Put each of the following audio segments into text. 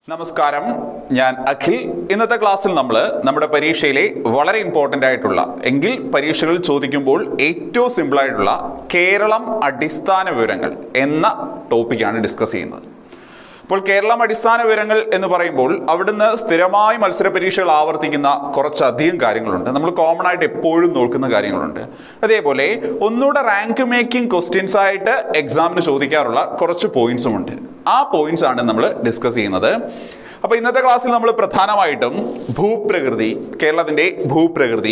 നമസ്കാരം ഞാൻ അഖിൽ ഇന്നത്തെ ക്ലാസ്സിൽ നമ്മൾ നമ്മുടെ പരീക്ഷയിലെ വളരെ ഇമ്പോർട്ടൻ്റ് ആയിട്ടുള്ള എങ്കിൽ പരീക്ഷകൾ ചോദിക്കുമ്പോൾ ഏറ്റവും സിമ്പിൾ ആയിട്ടുള്ള കേരളം അടിസ്ഥാന വിവരങ്ങൾ എന്ന ടോപ്പിക്കാണ് ഡിസ്കസ് ചെയ്യുന്നത് അപ്പോൾ കേരളം അടിസ്ഥാന വിവരങ്ങൾ എന്ന് പറയുമ്പോൾ അവിടുന്ന് സ്ഥിരമായി മത്സര പരീക്ഷകൾ ആവർത്തിക്കുന്ന കുറച്ചധികം കാര്യങ്ങളുണ്ട് നമ്മൾ കോമൺ ആയിട്ട് എപ്പോഴും നോക്കുന്ന കാര്യങ്ങളുണ്ട് അതേപോലെ ഒന്നുകൂടെ റാങ്ക് മേക്കിംഗ് ക്വസ്റ്റ്യൻസ് ആയിട്ട് എക്സാമിന് ചോദിക്കാറുള്ള കുറച്ച് പോയിന്റ്സും ഉണ്ട് ആ പോയിന്റ്സ് ആണ് നമ്മൾ ഡിസ്കസ് ചെയ്യുന്നത് അപ്പോൾ ഇന്നത്തെ ക്ലാസ്സിൽ നമ്മൾ പ്രധാനമായിട്ടും ഭൂപ്രകൃതി കേരളത്തിൻ്റെ ഭൂപ്രകൃതി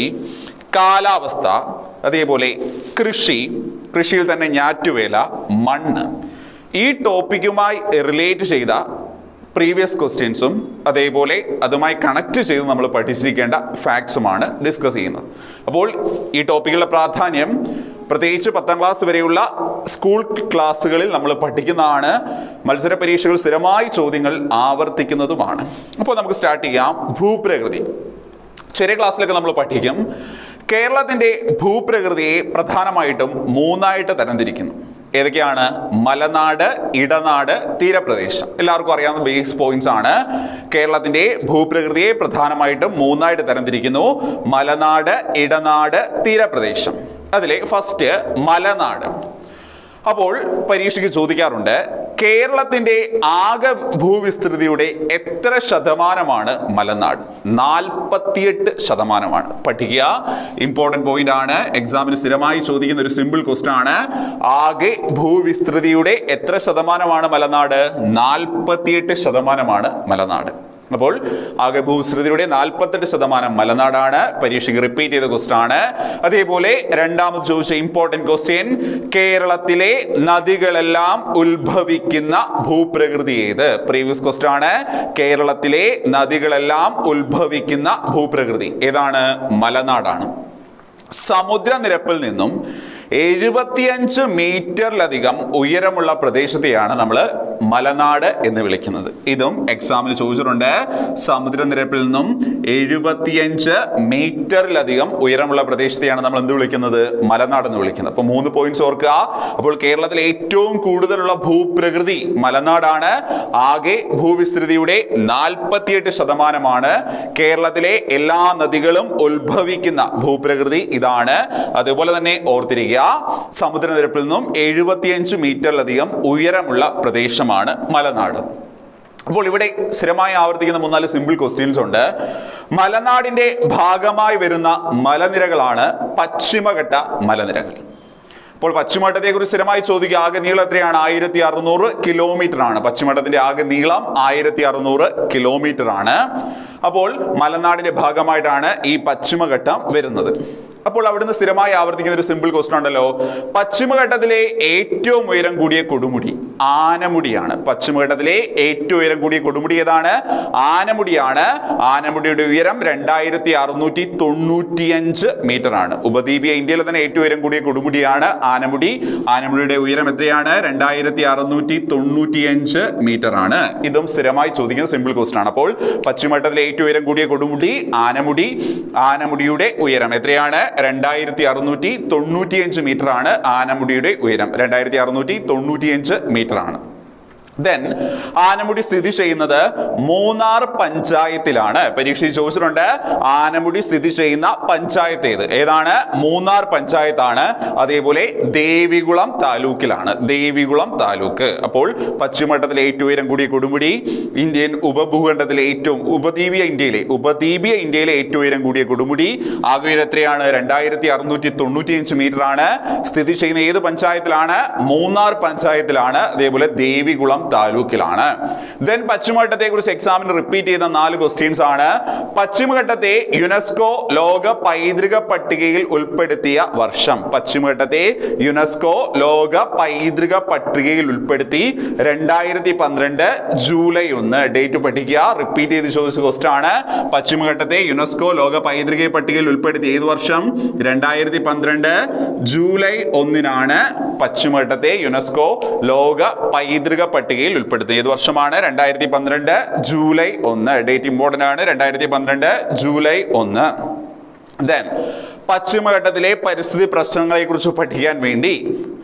കാലാവസ്ഥ അതേപോലെ കൃഷി കൃഷിയിൽ തന്നെ ഞാറ്റുവേല മണ്ണ് ഈ ടോപ്പിക്കുമായി റിലേറ്റ് ചെയ്ത പ്രീവിയസ് ക്വസ്റ്റ്യൻസും അതേപോലെ അതുമായി കണക്ട് ചെയ്ത് നമ്മൾ പഠിച്ചിരിക്കേണ്ട ഫാക്ട്സുമാണ് ഡിസ്കസ് ചെയ്യുന്നത് അപ്പോൾ ഈ ടോപ്പിക്കുകളുടെ പ്രാധാന്യം പ്രത്യേകിച്ച് പത്താം ക്ലാസ് വരെയുള്ള സ്കൂൾ ക്ലാസ്സുകളിൽ നമ്മൾ പഠിക്കുന്നതാണ് മത്സര പരീക്ഷകൾ സ്ഥിരമായി ചോദ്യങ്ങൾ ആവർത്തിക്കുന്നതുമാണ് അപ്പോൾ നമുക്ക് സ്റ്റാർട്ട് ചെയ്യാം ഭൂപ്രകൃതി ചെറിയ ക്ലാസ്സിലൊക്കെ നമ്മൾ പഠിക്കും കേരളത്തിൻ്റെ ഭൂപ്രകൃതിയെ പ്രധാനമായിട്ടും മൂന്നായിട്ട് തരംതിരിക്കുന്നു ഏതൊക്കെയാണ് മലനാട് ഇടനാട് തീരപ്രദേശം എല്ലാവർക്കും അറിയാവുന്ന ബേസ് പോയിന്റ്സ് ആണ് കേരളത്തിന്റെ ഭൂപ്രകൃതിയെ പ്രധാനമായിട്ടും മൂന്നായിട്ട് തരംതിരിക്കുന്നു മലനാട് ഇടനാട് തീരപ്രദേശം അതിലെ ഫസ്റ്റ് മലനാട് അപ്പോൾ പരീക്ഷയ്ക്ക് ചോദിക്കാറുണ്ട് കേരളത്തിന്റെ ആകെ ഭൂവിസ്തൃതിയുടെ എത്ര ശതമാനമാണ് മലനാട് നാൽപ്പത്തിയെട്ട് ശതമാനമാണ് പഠിക്കുക ഇമ്പോർട്ടന്റ് പോയിന്റ് ആണ് എക്സാമിന് സ്ഥിരമായി ചോദിക്കുന്ന ഒരു സിമ്പിൾ ക്വസ്റ്റൻ ആണ് ആകെ ഭൂവിസ്തൃതിയുടെ എത്ര ശതമാനമാണ് മലനാട് നാൽപ്പത്തിയെട്ട് ശതമാനമാണ് മലനാട് അപ്പോൾ ആകെ ഭൂവിസ്തൃതിയുടെ നാൽപ്പത്തെട്ട് ശതമാനം മലനാടാണ് പരീക്ഷയ്ക്ക് റിപ്പീറ്റ് ചെയ്ത ക്വസ്റ്റൻ ആണ് അതേപോലെ രണ്ടാമത് ചോദിച്ച ഇമ്പോർട്ടന്റ് ക്വസ്റ്റ്യൻ കേരളത്തിലെ നദികളെല്ലാം ഉത്ഭവിക്കുന്ന ഭൂപ്രകൃതി ഏത് പ്രീവിയസ് ക്വസ്റ്റൻ ആണ് കേരളത്തിലെ നദികളെല്ലാം ഉത്ഭവിക്കുന്ന ഭൂപ്രകൃതി ഏതാണ് മലനാടാണ് സമുദ്രനിരപ്പിൽ നിന്നും എഴുപത്തിയഞ്ച് മീറ്ററിലധികം ഉയരമുള്ള പ്രദേശത്തെയാണ് നമ്മൾ മലനാട് എന്ന് വിളിക്കുന്നത് ഇതും എക്സാമിന് ചോദിച്ചിട്ടുണ്ട് സമുദ്രനിരപ്പിൽ നിന്നും എഴുപത്തിയഞ്ച് മീറ്ററിലധികം ഉയരമുള്ള പ്രദേശത്തെയാണ് നമ്മൾ എന്ത് വിളിക്കുന്നത് മലനാട് എന്ന് വിളിക്കുന്നത് അപ്പൊ മൂന്ന് പോയിന്റ്സ് ഓർക്കുക അപ്പോൾ കേരളത്തിലെ ഏറ്റവും കൂടുതലുള്ള ഭൂപ്രകൃതി മലനാടാണ് ആകെ ഭൂവിസ്തൃതിയുടെ നാൽപ്പത്തിയെട്ട് ശതമാനമാണ് കേരളത്തിലെ എല്ലാ നദികളും ഉത്ഭവിക്കുന്ന ഭൂപ്രകൃതി ഇതാണ് അതുപോലെ തന്നെ ഓർത്തിരിക്കുക സമുദ്രനിരപ്പിൽ നിന്നും എഴുപത്തിയഞ്ച് മീറ്ററിലധികം ഉയരമുള്ള പ്രദേശമാണ് മലനാട് അപ്പോൾ ഇവിടെ സ്ഥിരമായി ആവർത്തിക്കുന്ന മൂന്നാല് സിമ്പിൾ ക്വസ്റ്റ്യൻസ് ഉണ്ട് മലനാടിന്റെ ഭാഗമായി വരുന്ന മലനിരകളാണ് പശ്ചിമഘട്ട മലനിരകൾ അപ്പോൾ പശ്ചിമഘട്ടത്തെ കുറിച്ച് സ്ഥിരമായി ചോദിക്കുക ആകെ നീളം എത്രയാണ് ആയിരത്തി അറുന്നൂറ് കിലോമീറ്റർ ആണ് പശ്ചിമഘട്ടത്തിന്റെ ആകെ നീളം ആയിരത്തി അറുന്നൂറ് കിലോമീറ്റർ ആണ് അപ്പോൾ മലനാടിന്റെ ഭാഗമായിട്ടാണ് ഈ പശ്ചിമഘട്ടം വരുന്നത് അപ്പോൾ അവിടുന്ന് സ്ഥിരമായി ആവർത്തിക്കുന്ന ഒരു സിമ്പിൾ ക്വസ്റ്റൻ ഉണ്ടല്ലോ പശ്ചിമഘട്ടത്തിലെ ഏറ്റവും ഉയരം കൂടിയ കൊടുമുടി ആനമുടിയാണ് പശ്ചിമഘട്ടത്തിലെ ഏറ്റവും ഉയരം കൂടിയ കൊടുമുടി ഏതാണ് ആനമുടിയാണ് ആനമുടിയുടെ ഉയരം രണ്ടായിരത്തി അറുന്നൂറ്റി തൊണ്ണൂറ്റിയഞ്ച് മീറ്റർ ആണ് ഉപദ്വീപീയ ഇന്ത്യയിലെ തന്നെ ഏറ്റവും ഉയരം കൂടിയ കൊടുമുടിയാണ് ആനമുടി ആനമുടിയുടെ ഉയരം എത്രയാണ് രണ്ടായിരത്തി അറുന്നൂറ്റി തൊണ്ണൂറ്റിയഞ്ച് മീറ്റർ ആണ് ഇതും സ്ഥിരമായി ചോദിക്കുന്ന സിമ്പിൾ ക്വസ്റ്റൻ ആണ് അപ്പോൾ പശ്ചിമഘട്ടത്തിലെ ഏറ്റവും ഉയരം കൂടിയ കൊടുമുടി ആനമുടി ആനമുടിയുടെ ഉയരം എത്രയാണ് രണ്ടായിരത്തി അറുന്നൂറ്റി തൊണ്ണൂറ്റിയഞ്ച് മീറ്റർ ആണ് ആനമുടിയുടെ ഉയരം രണ്ടായിരത്തി അറുന്നൂറ്റി തൊണ്ണൂറ്റിയഞ്ച് മീറ്റർ ആണ് ദെൻ ആനമുടി സ്ഥിതി ചെയ്യുന്നത് മൂന്നാർ പഞ്ചായത്തിലാണ് പരീക്ഷയിൽ ചോദിച്ചിട്ടുണ്ട് ആനമുടി സ്ഥിതി ചെയ്യുന്ന പഞ്ചായത്ത് ഏത് ഏതാണ് മൂന്നാർ പഞ്ചായത്താണ് അതേപോലെ ദേവികുളം താലൂക്കിലാണ് ദേവികുളം താലൂക്ക് അപ്പോൾ പശ്ചിമഘട്ടത്തിലെ ഏറ്റവും ഉയരം കൂടിയ കൊടുമുടി ഇന്ത്യൻ ഉപഭൂഖണ്ഡത്തിലെ ഏറ്റവും ഉപദ്വീപീയ ഇന്ത്യയിലെ ഉപദ്വീപീയ ഇന്ത്യയിലെ ഏറ്റവും ഉയരം കൂടിയ കൊടുമുടി ആകെ ഉയരം എത്രയാണ് രണ്ടായിരത്തി അറുന്നൂറ്റി തൊണ്ണൂറ്റിയഞ്ച് മീറ്റർ ആണ് സ്ഥിതി ചെയ്യുന്ന ഏത് പഞ്ചായത്തിലാണ് മൂന്നാർ പഞ്ചായത്തിലാണ് അതേപോലെ ദേവികുളം താലൂക്കിലാണ് ദെൻ പശ്ചിമഘട്ടത്തെ കുറിച്ച് എക്സാമിന് റിപ്പീറ്റ് ചെയ്ത നാല് ക്വസ്റ്റ്യൻസ് ആണ് പശ്ചിമഘട്ടത്തെ യുനെസ്കോ ലോക പൈതൃക പട്ടികയിൽ ഉൾപ്പെടുത്തിയ വർഷം പശ്ചിമഘട്ടത്തെ യുനെസ്കോ ലോക പൈതൃക പട്ടികയിൽ ഉൾപ്പെടുത്തി രണ്ടായിരത്തി പന്ത്രണ്ട് ജൂലൈ ഒന്ന് ഡേറ്റ് പഠിക്കുക റിപ്പീറ്റ് ചെയ്ത് ചോദിച്ച ക്വസ്റ്റൻ ആണ് പശ്ചിമഘട്ടത്തെ യുനെസ്കോ ലോക പൈതൃക പട്ടികയിൽ ഉൾപ്പെടുത്തി ഏത് വർഷം രണ്ടായിരത്തി പന്ത്രണ്ട് ജൂലൈ ഒന്നിനാണ് പശ്ചിമഘട്ടത്തെ യുനെസ്കോ ലോക പൈതൃക പട്ടികയിൽ ഉൾപ്പെടുത്തുന്നത് ഏത് വർഷമാണ് രണ്ടായിരത്തി പന്ത്രണ്ട് ജൂലൈ ഒന്ന് ഡേറ്റ് ഇമ്പോർട്ടൻ്റ് ആണ് രണ്ടായിരത്തി പന്ത്രണ്ട് ജൂലൈ ഒന്ന് ദെൻ പശ്ചിമഘട്ടത്തിലെ പരിസ്ഥിതി പ്രശ്നങ്ങളെ കുറിച്ച് പഠിക്കാൻ വേണ്ടി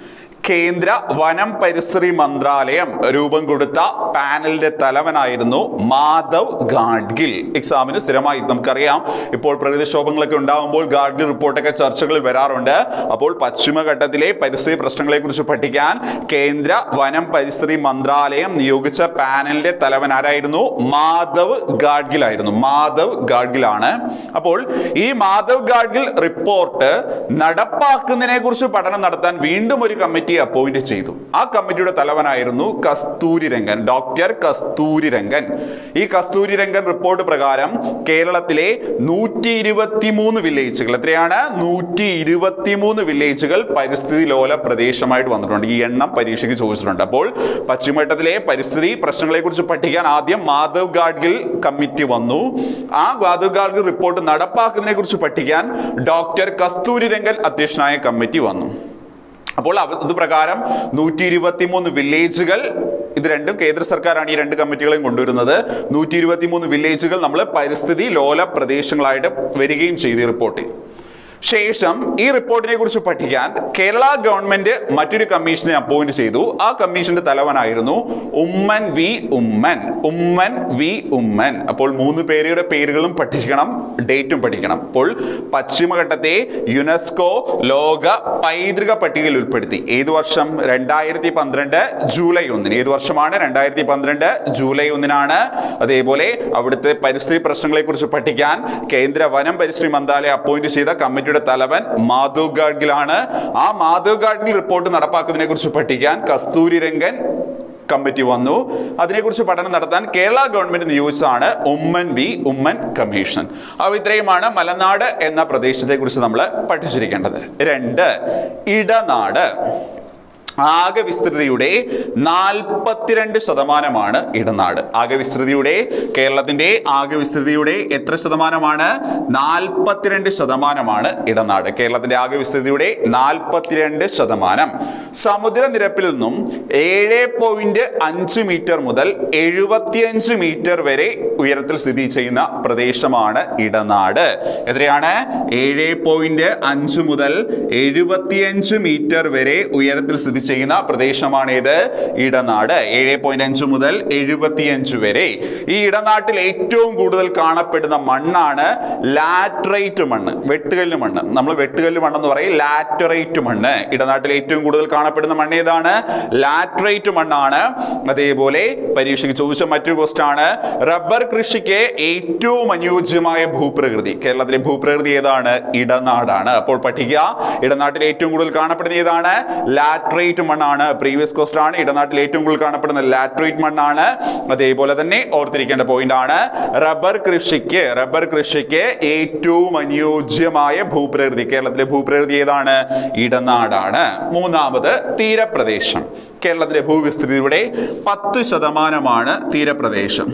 കേന്ദ്ര വനം പരിസ്ഥിതി മന്ത്രാലയം രൂപം കൊടുത്ത പാനലിന്റെ തലവനായിരുന്നു മാധവ് ഗാഡ്ഗിൽ എക്സാമിന് സ്ഥിരമായി നമുക്കറിയാം ഇപ്പോൾ പ്രകൃതിക്ഷോഭങ്ങളൊക്കെ ഉണ്ടാകുമ്പോൾ ഗാഡ്ഗിൽ റിപ്പോർട്ടൊക്കെ ചർച്ചകളിൽ വരാറുണ്ട് അപ്പോൾ പശ്ചിമഘട്ടത്തിലെ പരിസ്ഥിതി പ്രശ്നങ്ങളെ കുറിച്ച് പഠിക്കാൻ കേന്ദ്ര വനം പരിസ്ഥിതി മന്ത്രാലയം നിയോഗിച്ച പാനലിന്റെ തലവൻ ആരായിരുന്നു മാധവ് ഗാഡ്ഗിൽ ആയിരുന്നു മാധവ് ഗാഡ്ഗിൽ ആണ് അപ്പോൾ ഈ മാധവ് ഗാഡ്ഗിൽ റിപ്പോർട്ട് നടപ്പാക്കുന്നതിനെ കുറിച്ച് പഠനം നടത്താൻ വീണ്ടും ഒരു കമ്മിറ്റി അപ്പോയിന്റ് ചെയ്തു ആ കമ്മിറ്റിയുടെ തലവനായിരുന്നു Kasturirangan doctor Kasturirangan ഈ കസ്തൂരി രംഗൻ റിപ്പോർട്ട് പ്രകാരം കേരളത്തിലെ നൂറ്റി ഇരുപത്തിമൂന്ന് വില്ലേജുകൾ എത്രയാണ് നൂറ്റി ഇരുപത്തിമൂന്ന് വില്ലേജുകൾ പരിസ്ഥിതി ലോല പ്രദേശമായിട്ട് വന്നിട്ടുണ്ട് ഈ എണ്ണം പരീക്ഷയ്ക്ക് ചോദിച്ചിട്ടുണ്ട് അപ്പോൾ പശ്ചിമഘട്ടത്തിലെ പരിസ്ഥിതി പ്രശ്നങ്ങളെ കുറിച്ച് പഠിക്കാൻ ആദ്യം മാധവ് ഗാഡ്ഗിൽ കമ്മിറ്റി വന്നു ആ മാധവ് ഗാഡ്ഗിൽ റിപ്പോർട്ട് നടപ്പാക്കുന്നതിനെ കുറിച്ച് പഠിക്കാൻ ഡോക്ടർ കസ്തൂരി രംഗൻ അധ്യക്ഷനായ കമ്മിറ്റി വന്നു അപ്പോൾ അവ- ഇത് പ്രകാരം നൂറ്റി ഇരുപത്തി മൂന്ന് വില്ലേജുകൾ ഇത് രണ്ടും കേന്ദ്ര സർക്കാരാണ് ഈ രണ്ട് കമ്മിറ്റികളെയും കൊണ്ടുവരുന്നത് നൂറ്റി ഇരുപത്തി മൂന്ന് വില്ലേജുകൾ നമ്മൾ പരിസ്ഥിതി ലോല പ്രദേശങ്ങളായിട്ട് വരികയും ചെയ്തു ഈ റിപ്പോർട്ടിൽ ശേഷം ഈ റിപ്പോർട്ടിനെ കുറിച്ച് പഠിക്കാൻ കേരള ഗവൺമെന്റ് മറ്റൊരു കമ്മീഷനെ അപ്പോയിന്റ് ചെയ്തു ആ കമ്മീഷന്റെ തലവനായിരുന്നു ഉമ്മൻ വി ഉമ്മൻ ഉമ്മൻ വി ഉമ്മൻ അപ്പോൾ മൂന്ന് പേരുടെ പേരുകളും പഠിക്കണം ഡേറ്റും പഠിക്കണം അപ്പോൾ പശ്ചിമഘട്ടത്തെ യുനെസ്കോ ലോക പൈതൃക പട്ടികയിൽ ഉൾപ്പെടുത്തി ഏത് വർഷം രണ്ടായിരത്തി പന്ത്രണ്ട് ജൂലൈ ഒന്നിന് ഏത് വർഷമാണ് രണ്ടായിരത്തി പന്ത്രണ്ട് ജൂലൈ ഒന്നിനാണ് അതേപോലെ അവിടുത്തെ പരിസ്ഥിതി പ്രശ്നങ്ങളെ കുറിച്ച് പഠിക്കാൻ കേന്ദ്ര വനം പരിസ്ഥിതി മന്ത്രാലയം അപ്പോയിന്റ് ചെയ്ത കമ്മിറ്റിയുടെ തലവൻ മാധവ് ഗാഡ്ഗിലാണ് ആ മാധവ് ഗാഡ്ഗിൽ റിപ്പോർട്ട് നടപ്പാക്കുന്നതിനെ കുറിച്ച് പഠിക്കാൻ കസ്തൂരി രംഗൻ കമ്മിറ്റി വന്നു അതിനെക്കുറിച്ച് പഠനം നടത്താൻ കേരള ഗവൺമെന്റ് നിയോഗിച്ചതാണ് ഉമ്മൻ വി ഉമ്മൻ കമ്മീഷൻ അപ്പോൾ ഇത്രയുമാണ് മലനാട് എന്ന പ്രദേശത്തെ കുറിച്ച് നമ്മൾ പഠിച്ചിരിക്കേണ്ടത് രണ്ട് ഇടനാട് ആകെ വിസ്തൃതിയുടെ നാൽപ്പത്തിരണ്ട് ശതമാനമാണ് ഇടനാട് ആകെ വിസ്തൃതിയുടെ കേരളത്തിന്റെ ആകെ വിസ്തൃതിയുടെ എത്ര ശതമാനമാണ് നാൽപ്പത്തിരണ്ട് ശതമാനമാണ് ഇടനാട് കേരളത്തിന്റെ ആകെ വിസ്തൃതിയുടെ നാൽപ്പത്തിരണ്ട് ശതമാനം സമുദ്രനിരപ്പിൽ നിന്നും ഏഴ് പോയിന്റ് അഞ്ച് മീറ്റർ മുതൽ എഴുപത്തിയഞ്ച് മീറ്റർ വരെ ഉയരത്തിൽ സ്ഥിതി ചെയ്യുന്ന പ്രദേശമാണ് ഇടനാട് എത്രയാണ് ഏഴ് പോയിന്റ് അഞ്ച് മുതൽ എഴുപത്തിയഞ്ച് മീറ്റർ വരെ ഉയരത്തിൽ സ്ഥിതി ചെയ്യുന്ന പ്രദേശമാണ് ഇത് ഇടനാട് ഏഴ് പോയിന്റ് അഞ്ച് മുതൽ എഴുപത്തിയഞ്ച് വരെ ഈ ഇടനാട്ടിൽ ഏറ്റവും കൂടുതൽ കാണപ്പെടുന്ന മണ്ണാണ് ലാറ്ററൈറ്റ് മണ്ണ് വെട്ടുകല്ല് മണ്ണ് നമ്മൾ വെട്ടുകല്ല് മണ്ണെന്ന് പറയും ലാറ്ററൈറ്റ് മണ്ണ് ഇടനാട്ടിൽ ഏറ്റവും കൂടുതൽ കാണപ്പെടുന്ന മണ്ണ് ഏതാണ് ലാറ്ററൈറ്റ് മണ്ണാണ് അതേപോലെ പരീക്ഷയ്ക്ക് ചോദിച്ച മറ്റൊരു ക്വസ്റ്റ് ആണ് റബ്ബർ കൃഷിക്ക് ഏറ്റവും അനുയോജ്യമായ ഭൂപ്രകൃതി കേരളത്തിലെ ഭൂപ്രകൃതി ഏതാണ് ഇടനാടാണ് അപ്പോൾ പഠിക്കുക ഇടനാട്ടിൽ ഏറ്റവും കൂടുതൽ കാണപ്പെടുന്ന ഏതാണ് ലാറ്ററൈറ്റ് മണ്ണാണ് പ്രീവിയസ് ക്വസ്റ്റ് ആണ് ഇടനാട്ടിൽ ഏറ്റവും കൂടുതൽ കാണപ്പെടുന്ന ലാറ്ററൈറ്റ് മണ്ണാണ് അതേപോലെ തന്നെ ഓർത്തിരിക്കേണ്ട പോയിന്റ് ആണ് റബ്ബർ കൃഷിക്ക് റബ്ബർ കൃഷിക്ക് ഏറ്റവും അനുയോജ്യമായ ഭൂപ്രകൃതി കേരളത്തിലെ ഭൂപ്രകൃതി ഏതാണ് ഇടനാടാണ് മൂന്നാമത് തീരപ്രദേശം കേരളത്തിലെ ഭൂവിസ്തൃതിയുടെ പത്ത് ശതമാനമാണ് തീരപ്രദേശം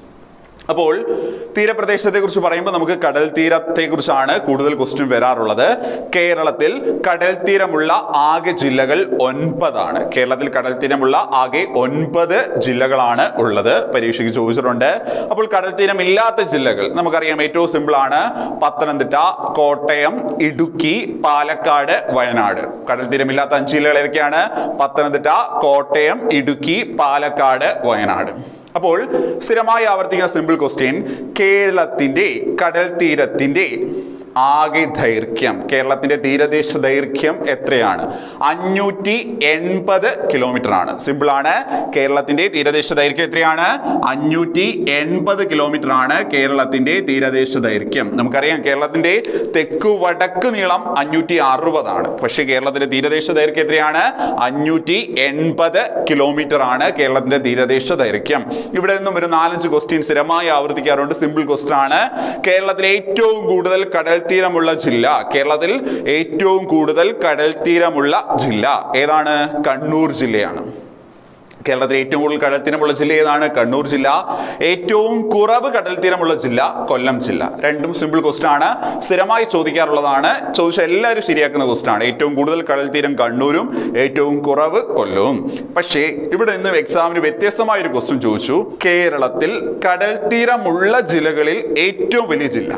അപ്പോൾ തീരപ്രദേശത്തെ കുറിച്ച് പറയുമ്പോൾ നമുക്ക് കടൽ തീരത്തെ കുറിച്ചാണ് കൂടുതൽ ക്വസ്റ്റ്യൻ വരാറുള്ളത് കേരളത്തിൽ കടൽ തീരമുള്ള ആകെ ജില്ലകൾ ഒൻപതാണ് കേരളത്തിൽ കടൽ തീരമുള്ള ആകെ ഒൻപത് ജില്ലകളാണ് ഉള്ളത് പരീക്ഷയ്ക്ക് ചോദിച്ചിട്ടുണ്ട് അപ്പോൾ കടൽ തീരം ഇല്ലാത്ത ജില്ലകൾ നമുക്കറിയാം ഏറ്റവും സിമ്പിൾ ആണ് പത്തനംതിട്ട കോട്ടയം ഇടുക്കി പാലക്കാട് വയനാട് കടൽ തീരമില്ലാത്ത അഞ്ച് ജില്ലകൾ ഏതൊക്കെയാണ് പത്തനംതിട്ട കോട്ടയം ഇടുക്കി പാലക്കാട് വയനാട് അപ്പോൾ സ്ഥിരമായി ആവർത്തിക്കുന്ന സിമ്പിൾ ക്വസ്റ്റ്യൻ കേരളത്തിന്റെ കടൽ തീരത്തിന്റെ ആകെ ദൈർഘ്യം കേരളത്തിന്റെ തീരദേശ ദൈർഘ്യം എത്രയാണ് അഞ്ഞൂറ്റി എൺപത് കിലോമീറ്റർ ആണ് സിമ്പിൾ ആണ് കേരളത്തിന്റെ തീരദേശ ദൈർഘ്യം എത്രയാണ് അഞ്ഞൂറ്റി എൺപത് കിലോമീറ്റർ ആണ് കേരളത്തിന്റെ തീരദേശ ദൈർഘ്യം നമുക്കറിയാം കേരളത്തിന്റെ തെക്കു വടക്ക് നീളം അഞ്ഞൂറ്റി അറുപതാണ് പക്ഷേ കേരളത്തിന്റെ തീരദേശ ദൈർഘ്യം എത്രയാണ് അഞ്ഞൂറ്റി എൺപത് കിലോമീറ്റർ ആണ് കേരളത്തിന്റെ തീരദേശ ദൈർഘ്യം ഇവിടെ നിന്നും ഒരു നാലഞ്ച് ക്വസ്റ്റ്യൻ സ്ഥിരമായി ആവർത്തിക്കാറുണ്ട് സിമ്പിൾ ക്വസ്റ്റ്യൻ ആണ് കേരളത്തിലെ ഏറ്റവും കൂടുതൽ കടൽ തീരമുള്ള ജില്ല കേരളത്തിൽ ഏറ്റവും കൂടുതൽ കടൽ തീരമുള്ള ജില്ല ഏതാണ് കണ്ണൂർ ജില്ലയാണ് കേരളത്തിൽ ഏറ്റവും കൂടുതൽ കടൽ തീരമുള്ള ജില്ല ഏതാണ് കണ്ണൂർ ജില്ല ഏറ്റവും കുറവ് കടൽ തീരമുള്ള ജില്ല കൊല്ലം ജില്ല രണ്ടും സിമ്പിൾ ക്വസ്റ്റൻ ആണ് സ്ഥിരമായി ചോദിക്കാറുള്ളതാണ് ചോദിച്ച എല്ലാവരും ശരിയാക്കുന്ന ക്വസ്റ്റൻ ആണ് ഏറ്റവും കൂടുതൽ കടൽ തീരം കണ്ണൂരും ഏറ്റവും കുറവ് കൊല്ലവും പക്ഷേ ഇവിടെ നിന്ന് എക്സാമിന് വ്യത്യസ്തമായ ഒരു ക്വസ്റ്റ്യൻ ചോദിച്ചു കേരളത്തിൽ കടൽ തീരമുള്ള ജില്ലകളിൽ ഏറ്റവും വലിയ ജില്ല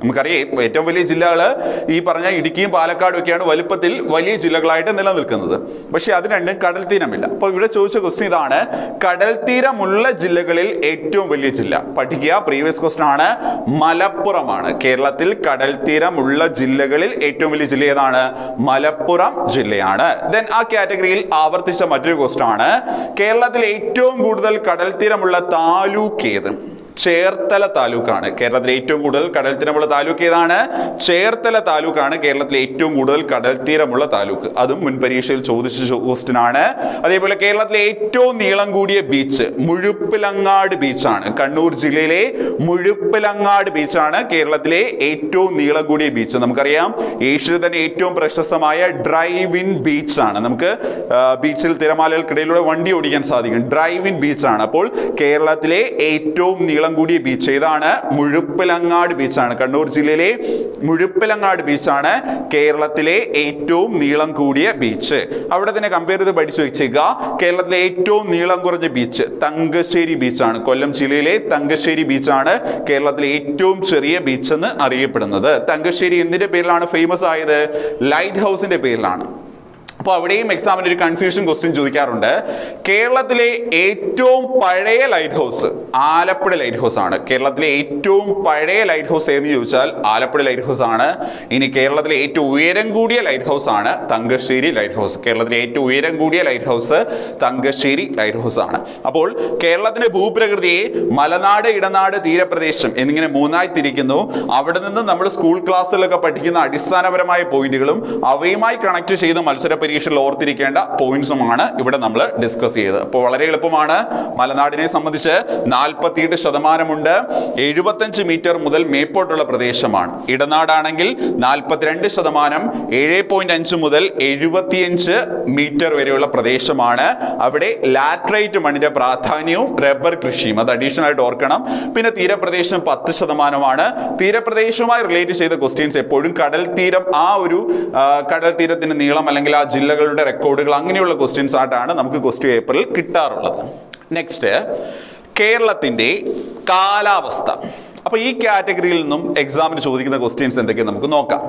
നമുക്കറിയാം ഏറ്റവും വലിയ ജില്ലകൾ ഈ പറഞ്ഞ ഇടുക്കിയും പാലക്കാടും ഒക്കെയാണ് വലുപ്പത്തിൽ വലിയ ജില്ലകളായിട്ട് നിലനിൽക്കുന്നത് പക്ഷെ അതിന് രണ്ടും കടൽ തീരമില്ല അപ്പോൾ ഇവിടെ ചോദിച്ച ക്വസ്റ്റ്യൻ ഇതാണ് കടൽ തീരമുള്ള ജില്ലകളിൽ ഏറ്റവും വലിയ ജില്ല പഠിക്കുക പ്രീവിയസ് ക്വസ്റ്റ്യൻ ആണ് മലപ്പുറമാണ് കേരളത്തിൽ കടൽ തീരമുള്ള ജില്ലകളിൽ ഏറ്റവും വലിയ ജില്ല ഏതാണ് മലപ്പുറം ജില്ലയാണ് ദെൻ ആ കാറ്റഗറിയിൽ ആവർത്തിച്ച മറ്റൊരു ക്വസ്റ്റ്യൻ ആണ് കേരളത്തിൽ ഏറ്റവും കൂടുതൽ കടൽ തീരമുള്ള താലൂക്ക് ഏത് ചേർത്തല താലൂക്കാണ് കേരളത്തിലെ ഏറ്റവും കൂടുതൽ കടൽ തീരമുള്ള താലൂക്ക് ഏതാണ് ചേർത്തല താലൂക്കാണ് കേരളത്തിലെ ഏറ്റവും കൂടുതൽ കടൽ തീരമുള്ള താലൂക്ക് അതും മുൻ പരീക്ഷയിൽ ചോദിച്ച ക്വസ്റ്റ്യൻ ആണ് അതേപോലെ കേരളത്തിലെ ഏറ്റവും നീളം കൂടിയ ബീച്ച് മുഴുപ്പിലങ്ങാട് ബീച്ചാണ് കണ്ണൂർ ജില്ലയിലെ മുഴുപ്പിലങ്ങാട് ബീച്ചാണ് കേരളത്തിലെ ഏറ്റവും നീളം കൂടിയ ബീച്ച് നമുക്കറിയാം ഏഷ്യയിൽ തന്നെ ഏറ്റവും പ്രശസ്തമായ ഡ്രൈവ് ഇൻ ബീച്ചാണ് നമുക്ക് ആ, ബീച്ചിൽ തിരമാലകൾക്കിടയിലൂടെ വണ്ടി ഓടിക്കാൻ സാധിക്കും ഡ്രൈവ് ഇൻ ബീച്ചാണ് അപ്പോൾ കേരളത്തിലെ ഏറ്റവും നീളം കൂടിയ ബീച്ച് ഏതാണ് മുഴുപ്പിലങ്ങാട് ബീച്ചാണ് കണ്ണൂർ ജില്ലയിലെ മുഴുപ്പിലങ്ങാട് ബീച്ചാണ് കേരളത്തിലെ ഏറ്റവും നീളം കൂടിയ ബീച്ച് അവിടെ തന്നെ കമ്പയർ ചെയ്ത് പഠിച്ചു വെച്ചേക്കുക കേരളത്തിലെ ഏറ്റവും നീളം കുറഞ്ഞ ബീച്ച് തങ്കശ്ശേരി ബീച്ചാണ് കൊല്ലം ജില്ലയിലെ തങ്കശ്ശേരി ബീച്ചാണ് കേരളത്തിലെ ഏറ്റവും ചെറിയ ബീച്ച് എന്ന് അറിയപ്പെടുന്നത് തങ്കശ്ശേരി എന്തിന്റെ പേരിലാണ് ഫേമസ് ആയത് ലൈറ്റ് ഹൗസിന്റെ പേരിലാണ് അപ്പോൾ അവിടെയും എക്സാമിന് ഒരു കൺഫ്യൂഷൻ ക്വസ്റ്റ്യൻ ചോദിക്കാറുണ്ട് കേരളത്തിലെ ഏറ്റവും പഴയ lighthouse Alappuzha lighthouse ആണ് കേരളത്തിലെ ഏറ്റവും പഴയ ലൈറ്റ് ഹൗസ് ഏതെന്ന് ചോദിച്ചാൽ ആലപ്പുഴ ലൈറ്റ് ഹൗസ് ആണ് ഇനി കേരളത്തിലെ ഏറ്റവും ഉയരം കൂടിയ ലൈറ്റ് ഹൗസ് ആണ് തങ്കശ്ശേരി ലൈറ്റ് ഹൗസ് കേരളത്തിലെ ഏറ്റവും ഉയരം കൂടിയ lighthouse Thangassery lighthouse ആണ് അപ്പോൾ കേരളത്തിന്റെ ഭൂപ്രകൃതിയെ മലനാട് ഇടനാട് തീരപ്രദേശം എന്നിങ്ങനെ മൂന്നായി തിരിക്കുന്നു അവിടെ നിന്ന് നമ്മൾ സ്കൂൾ ക്ലാസ്സിലൊക്കെ പഠിക്കുന്ന അടിസ്ഥാനപരമായ പോയിന്റുകളും അവയുമായി കണക്ട് ചെയ്ത് മത്സര പരീക്ഷയിൽ ഓർത്തിരിക്കേണ്ട പോയിന്റ്സുമാണ് ഇവിടെ നമ്മൾ ഡിസ്കസ് ചെയ്തത് അപ്പോൾ വളരെ എളുപ്പമാണ് മലനാടിനെ സംബന്ധിച്ച് നാൽപ്പത്തിയെട്ട് ശതമാനമുണ്ട് എഴുപത്തഞ്ച് മീറ്റർ മുതൽ മേപ്പോട്ടുള്ള പ്രദേശമാണ് ഇടനാടാണെങ്കിൽ നാൽപ്പത്തിരണ്ട് ശതമാനം ഏഴ് പോയിന്റ് അഞ്ച് മുതൽ എഴുപത്തിയഞ്ച് മീറ്റർ വരെയുള്ള പ്രദേശമാണ് അവിടെ ലാറ്ററൈറ്റ് മണ്ണിന്റെ പ്രാധാന്യവും റബ്ബർ കൃഷിയും അത് അഡീഷണൽ ആയിട്ട് ഓർക്കണം പിന്നെ തീരപ്രദേശം പത്ത് ശതമാനമാണ് തീരപ്രദേശവുമായി റിലേറ്റ് ചെയ്ത ക്വസ്റ്റ്യൻസ് എപ്പോഴും കടൽ തീരം ആ ഒരു ആ, കടൽ തീരത്തിന്റെ നീളം അല്ലെങ്കിൽ ആ ജില്ലകളുടെ റെക്കോർഡുകൾ അങ്ങനെയുള്ള ക്വസ്റ്റ്യൻസ് ആയിട്ടാണ് നമുക്ക് ക്വസ്റ്റ്യൻ പേപ്പറിൽ കിട്ടാറുള്ളത് നെക്സ്റ്റ് കേരളത്തിന്റെ കാലാവസ്ഥ അപ്പൊ ഈ കാറ്റഗറിയിൽ നിന്നും എക്സാമിന് ചോദിക്കുന്ന ക്വസ്റ്റ്യൻസ് എന്തൊക്കെ നമുക്ക് നോക്കാം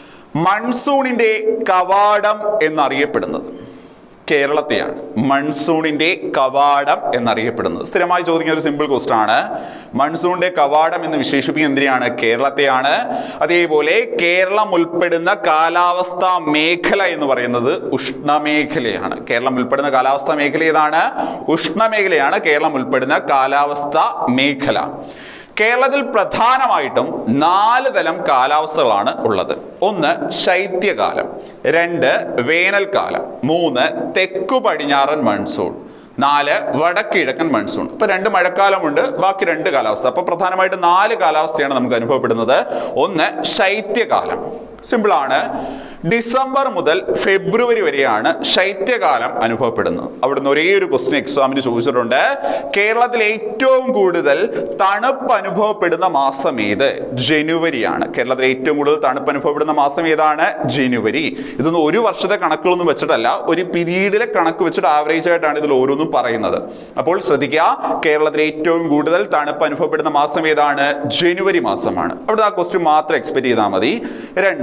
മൺസൂണിന്റെ കവാടം എന്നറിയപ്പെടുന്നത് കേരളത്തെയാണ് മൺസൂണിന്റെ കവാടം എന്നറിയപ്പെടുന്നത് സ്ഥിരമായി ചോദിക്കുന്ന ഒരു സിമ്പിൾ ക്വസ്റ്റൻ ആണ് മൺസൂണിന്റെ കവാടം എന്ന് വിശേഷിപ്പിക്കുന്ന എന്തിനാണ് കേരളത്തെയാണ് അതേപോലെ കേരളം ഉൾപ്പെടുന്ന കാലാവസ്ഥാ മേഖല എന്ന് പറയുന്നത് ഉഷ്ണമേഖലയാണ് കേരളം ഉൾപ്പെടുന്ന കാലാവസ്ഥാ മേഖല ഏതാണ് ഉഷ്ണമേഖലയാണ് കേരളം ഉൾപ്പെടുന്ന കാലാവസ്ഥാ മേഖല കേരളത്തിൽ പ്രധാനമായിട്ടും നാല് തരം കാലാവസ്ഥകളാണ് ഉള്ളത് ഒന്ന് ശൈത്യകാലം രണ്ട് വേനൽക്കാലം മൂന്ന് തെക്കു പടിഞ്ഞാറൻ മൺസൂൺ നാല് വടക്കിഴക്കൻ മൺസൂൺ ഇപ്പൊ രണ്ട് മഴക്കാലമുണ്ട് ബാക്കി രണ്ട് കാലാവസ്ഥ അപ്പൊ പ്രധാനമായിട്ട് നാല് കാലാവസ്ഥയാണ് നമുക്ക് അനുഭവപ്പെടുന്നത് ഒന്ന് ശൈത്യകാലം സിമ്പിൾ ആണ് ഡിസംബർ മുതൽ ഫെബ്രുവരി വരെയാണ് ശൈത്യകാലം അനുഭവപ്പെടുന്നത് അവിടുന്ന് ഒരേ ഒരു ക്വസ്റ്റ്യൻ എക്സാമിന് ചോദിച്ചിട്ടുണ്ട് കേരളത്തിൽ ഏറ്റവും കൂടുതൽ തണുപ്പ് അനുഭവപ്പെടുന്ന മാസം ഏത് ജനുവരിയാണ് കേരളത്തിൽ ഏറ്റവും കൂടുതൽ തണുപ്പ് അനുഭവപ്പെടുന്ന മാസം ഏതാണ് ജനുവരി ഇതൊന്നും ഒരു വർഷത്തെ കണക്കുകളൊന്നും വെച്ചിട്ടല്ല ഒരു പീരീഡിലെ കണക്ക് വെച്ചിട്ട് ആവറേജ് ആയിട്ടാണ് ഇതിൽ ഓരോന്നും പറയുന്നത് അപ്പോൾ ശ്രദ്ധിക്കുക കേരളത്തിൽ ഏറ്റവും കൂടുതൽ തണുപ്പ് അനുഭവപ്പെടുന്ന മാസം ഏതാണ് ജനുവരി മാസമാണ് അവിടെ ആ ക്വസ്റ്റ്യൻ മാത്രം എക്സ്പെക്ട് ചെയ്താൽ മതി രണ്ട്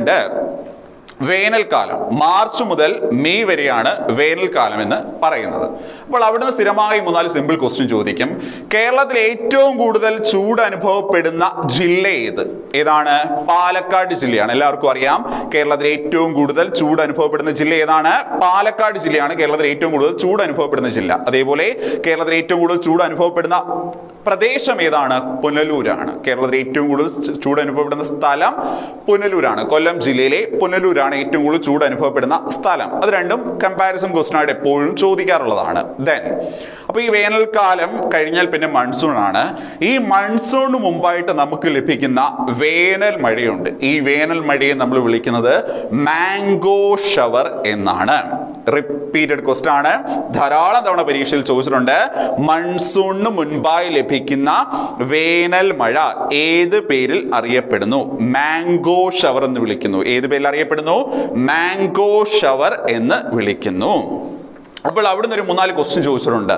വേനൽക്കാലം മാർച്ച് മുതൽ മെയ് വരെയാണ് വേനൽക്കാലം എന്ന് പറയുന്നത് അപ്പോൾ അവിടുന്ന് സ്ഥിരമായി മൂന്നാല് സിമ്പിൾ ക്വസ്റ്റ്യൻ ചോദിക്കും കേരളത്തിൽ ഏറ്റവും കൂടുതൽ ചൂട് അനുഭവപ്പെടുന്ന ജില്ല ഏത് ഏതാണ് പാലക്കാട് ജില്ലയാണ് എല്ലാവർക്കും അറിയാം കേരളത്തിൽ ഏറ്റവും കൂടുതൽ ചൂട് അനുഭവപ്പെടുന്ന ജില്ല ഏതാണ് പാലക്കാട് ജില്ലയാണ് കേരളത്തിൽ ഏറ്റവും കൂടുതൽ ചൂട് അനുഭവപ്പെടുന്ന ജില്ല അതേപോലെ കേരളത്തിൽ ഏറ്റവും കൂടുതൽ ചൂട് അനുഭവപ്പെടുന്ന പ്രദേശം ഏതാണ് പുനലൂരാണ് കേരളത്തിൽ ഏറ്റവും കൂടുതൽ ചൂട് അനുഭവപ്പെടുന്ന സ്ഥലം പുനലൂരാണ് കൊല്ലം ജില്ലയിലെ പുനലൂരാണ് ഏറ്റവും കൂടുതൽ ചൂട് അനുഭവപ്പെടുന്ന സ്ഥലം അത് രണ്ടും കമ്പാരിസൺ ക്വസ്റ്റൻ ആയിട്ട് എപ്പോഴും ചോദിക്കാറുള്ളതാണ് ദെൻ അപ്പൊ ഈ വേനൽക്കാലം കഴിഞ്ഞാൽ പിന്നെ മൺസൂൺ ആണ് ഈ മൺസൂണിന് മുമ്പായിട്ട് നമുക്ക് ലഭിക്കുന്ന വേനൽ മഴയുണ്ട് ഈ വേനൽ മഴയെ നമ്മൾ വിളിക്കുന്നത് മാംഗോ ഷവർ എന്നാണ് റിപ്പീറ്റഡ് ക്വസ്റ്റൻ ആണ് ധാരാളം തവണ പരീക്ഷയിൽ ചോദിച്ചിട്ടുണ്ട് മൺസൂണിന് മുൻപായി ലഭിക്കുന്ന വേനൽ മഴ ഏത് പേരിൽ അറിയപ്പെടുന്നു മാംഗോ ഷവർ എന്ന് വിളിക്കുന്നു ഏത് പേരിൽ അറിയപ്പെടുന്നു മാംഗോ ഷവർ എന്ന് വിളിക്കുന്നു അപ്പോൾ അവിടുന്ന് ഒരു മൂന്നാല് ക്വസ്റ്റ്യൻ ചോദിച്ചിട്ടുണ്ട്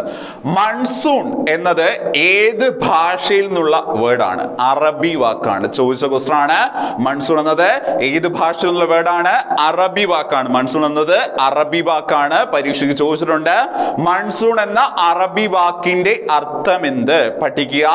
മൺസൂൺ എന്നത് ഏത് ഭാഷയിൽ നിന്നുള്ള വേർഡാണ് അറബി വാക്കാണ് ചോദിച്ച ക്വസ്റ്റൻ ആണ് മൺസൂൺ എന്നത് ഏത് ഭാഷയിൽ നിന്നുള്ള വേർഡാണ് അറബി വാക്കാണ് മൺസൂൺ എന്നത് അറബി വാക്കാണ് പരീക്ഷയ്ക്ക് ചോദിച്ചിട്ടുണ്ട് മൺസൂൺ എന്ന അറബി വാക്കിന്റെ അർത്ഥം എന്ത് പഠിക്കുക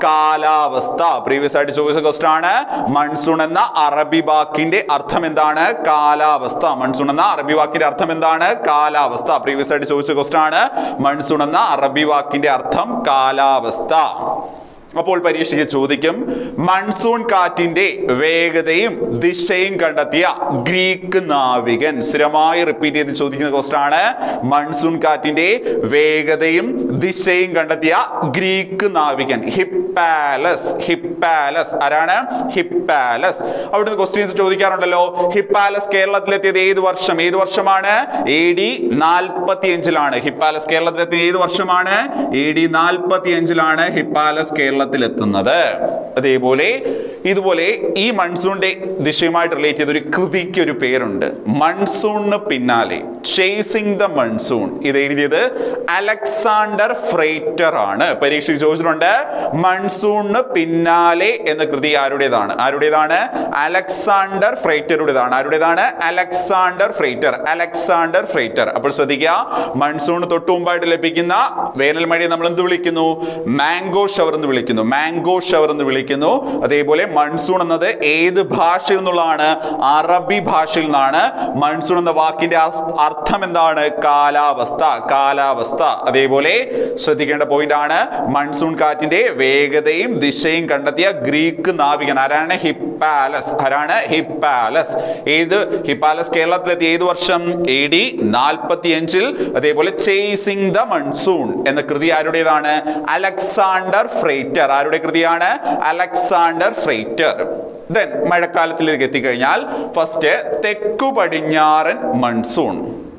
കാലാവസ്ഥ പ്രീവിയസ് ആയിട്ട് ചോദിച്ച ക്വസ്റ്റൻ ആണ് മൺസൂൺ എന്ന അറബി വാക്കിന്റെ അർത്ഥം എന്താണ് കാലാവസ്ഥ മൺസൂൺ എന്ന അറബി വാക്കിന്റെ അർത്ഥം എന്താണ് കാലാവസ്ഥ പ്രീവിയസ് ആയിട്ട് ചോദിച്ച ക്വസ്റ്റൻ ആണ് മൺസൂൺ എന്ന അറബി വാക്കിന്റെ അർത്ഥം കാലാവസ്ഥ അപ്പോൾ പരീക്ഷയ്ക്ക് ചോദിക്കും മൺസൂൺ കാറ്റിന്റെ വേഗതയും ദിശയും കണ്ടെത്തിയ ഗ്രീക്ക് നാവികൻ സ്ഥിരമായി റിപ്പീറ്റ് ചെയ്ത് ചോദിക്കുന്ന ക്വസ്റ്റൻ ആണ് മൺസൂൺ കാറ്റിന്റെ വേഗതയും ദിശയും കണ്ടെത്തിയ ഗ്രീക്ക് നാവികൻ ഹിപ്പാലസ് ഹിപ്പാലസ് ആരാണ് ഹിപ്പാലസ് അവിടുന്ന് ക്വസ്റ്റ്യൻസ് ചോദിക്കാറുണ്ടല്ലോ ഹിപ്പാലസ് കേരളത്തിലെത്തിയത് ഏത് വർഷം ഏത് വർഷമാണ് എ ഡി നാൽപ്പത്തി അഞ്ചിലാണ് ഹിപ്പാലസ് കേരളത്തിലെത്തിയത് ഏത് വർഷമാണ് എ ഡി നാൽപ്പത്തി അഞ്ചിലാണ് ഹിപ്പാലസ് കേരളത്തിലെത്തുന്നത് അതേപോലെ ഇതുപോലെ ഈ മൺസൂണിന്റെ ദിശയുമായിട്ട് റിലേറ്റ് ചെയ്ത ഒരു കൃതിക്ക് ഒരു പേരുണ്ട് മൺസൂണിന് പിന്നാലെ ചേസിംഗ് ദ മൺസൂൺ ഇത് എഴുതിയത് അലക്സാണ്ടർ ഫ്രൈറ്റർ ആണ് പരീക്ഷയ്ക്ക് ചോദിച്ചിട്ടുണ്ട് മൺസൂണിന് പിന്നാലെ എന്ന കൃതി ആരുടേതാണ് ആരുടേതാണ് അലക്സാണ്ടർ ഫ്രൈറ്ററുടേതാണ് ആരുടേതാണ് അലക്സാണ്ടർ ഫ്രൈറ്റർ അലക്സാണ്ടർ ഫ്രൈറ്റർ അപ്പോൾ ശ്രദ്ധിക്കുക മൺസൂൺ തൊട്ട് മുമ്പായിട്ട് ലഭിക്കുന്ന വേനൽ മഴയെ നമ്മൾ എന്ത് വിളിക്കുന്നു മാംഗോ ഷവർ എന്ന് വിളിക്കുന്നു മാംഗോ ഷവർ എന്ന് വിളിക്കുന്നു അതേപോലെ മൺസൂൺ എന്നത് ഏത് ഭാഷയിൽ നിന്നുള്ളതാണ് അറബി ഭാഷയിൽ നിന്നാണ് മൺസൂൺ എന്ന വാക്കിന്റെ അസ്- അർത്ഥം എന്താണ് കാലാവസ്ഥ കാലാവസ്ഥ അതേപോലെ ശ്രദ്ധിക്കേണ്ട പോയിന്റ് ആണ് മൺസൂൺ കാറ്റിന്റെ വേഗതയും ദിശയും കണ്ടെത്തിയ ഗ്രീക്ക് നാവികൻ ആരാണ് ഹിപ്പാലസ് ആരാണ് ഹിപ്പാലസ് ഏത് ഹിപ്പാലസ് കേരളത്തിലെത്തിയ ഏത് വർഷം എ ഡി നാൽപ്പത്തി അഞ്ചിൽ അതേപോലെ ചേസിംഗ് ദ മൺസൂൺ എന്ന കൃതി ആരുടേതാണ് അലക്സാണ്ടർ ഫ്രൈറ്റർ ആരുടെ കൃതിയാണ് അലക്സാണ്ടർ ഫ്രൈറ്റർ ദെൻ മഴക്കാലത്തിലേക്ക് എത്തിക്കഴിഞ്ഞാൽ ഫസ്റ്റ് തെക്കു പടിഞ്ഞാറൻ മൺസൂൺ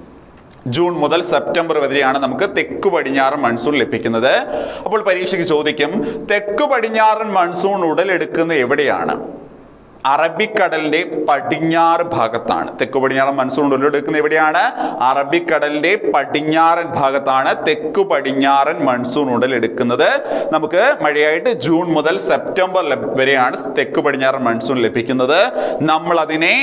ജൂൺ മുതൽ സെപ്റ്റംബർ വരെയാണ് നമുക്ക് തെക്കു പടിഞ്ഞാറൻ മൺസൂൺ ലഭിക്കുന്നത് അപ്പോൾ പരീക്ഷയ്ക്ക് ചോദിക്കും തെക്കു പടിഞ്ഞാറൻ മൺസൂൺ ഉടലെടുക്കുന്നത് എവിടെയാണ് അറബിക്കടലിന്റെ പടിഞ്ഞാറ് ഭാഗത്താണ് തെക്കു പടിഞ്ഞാറൻ മൺസൂൺ ഉടലെടുക്കുന്നത് എവിടെയാണ് അറബിക്കടലിന്റെ പടിഞ്ഞാറൻ ഭാഗത്താണ് തെക്കു പടിഞ്ഞാറൻ മൺസൂൺ ഉടലെടുക്കുന്നത് നമുക്ക് മഴയായിട്ട് ജൂൺ മുതൽ സെപ്റ്റംബർ ലഭ- വരെയാണ് തെക്കു പടിഞ്ഞാറൻ മൺസൂൺ ലഭിക്കുന്നത് നമ്മൾ അതിനെ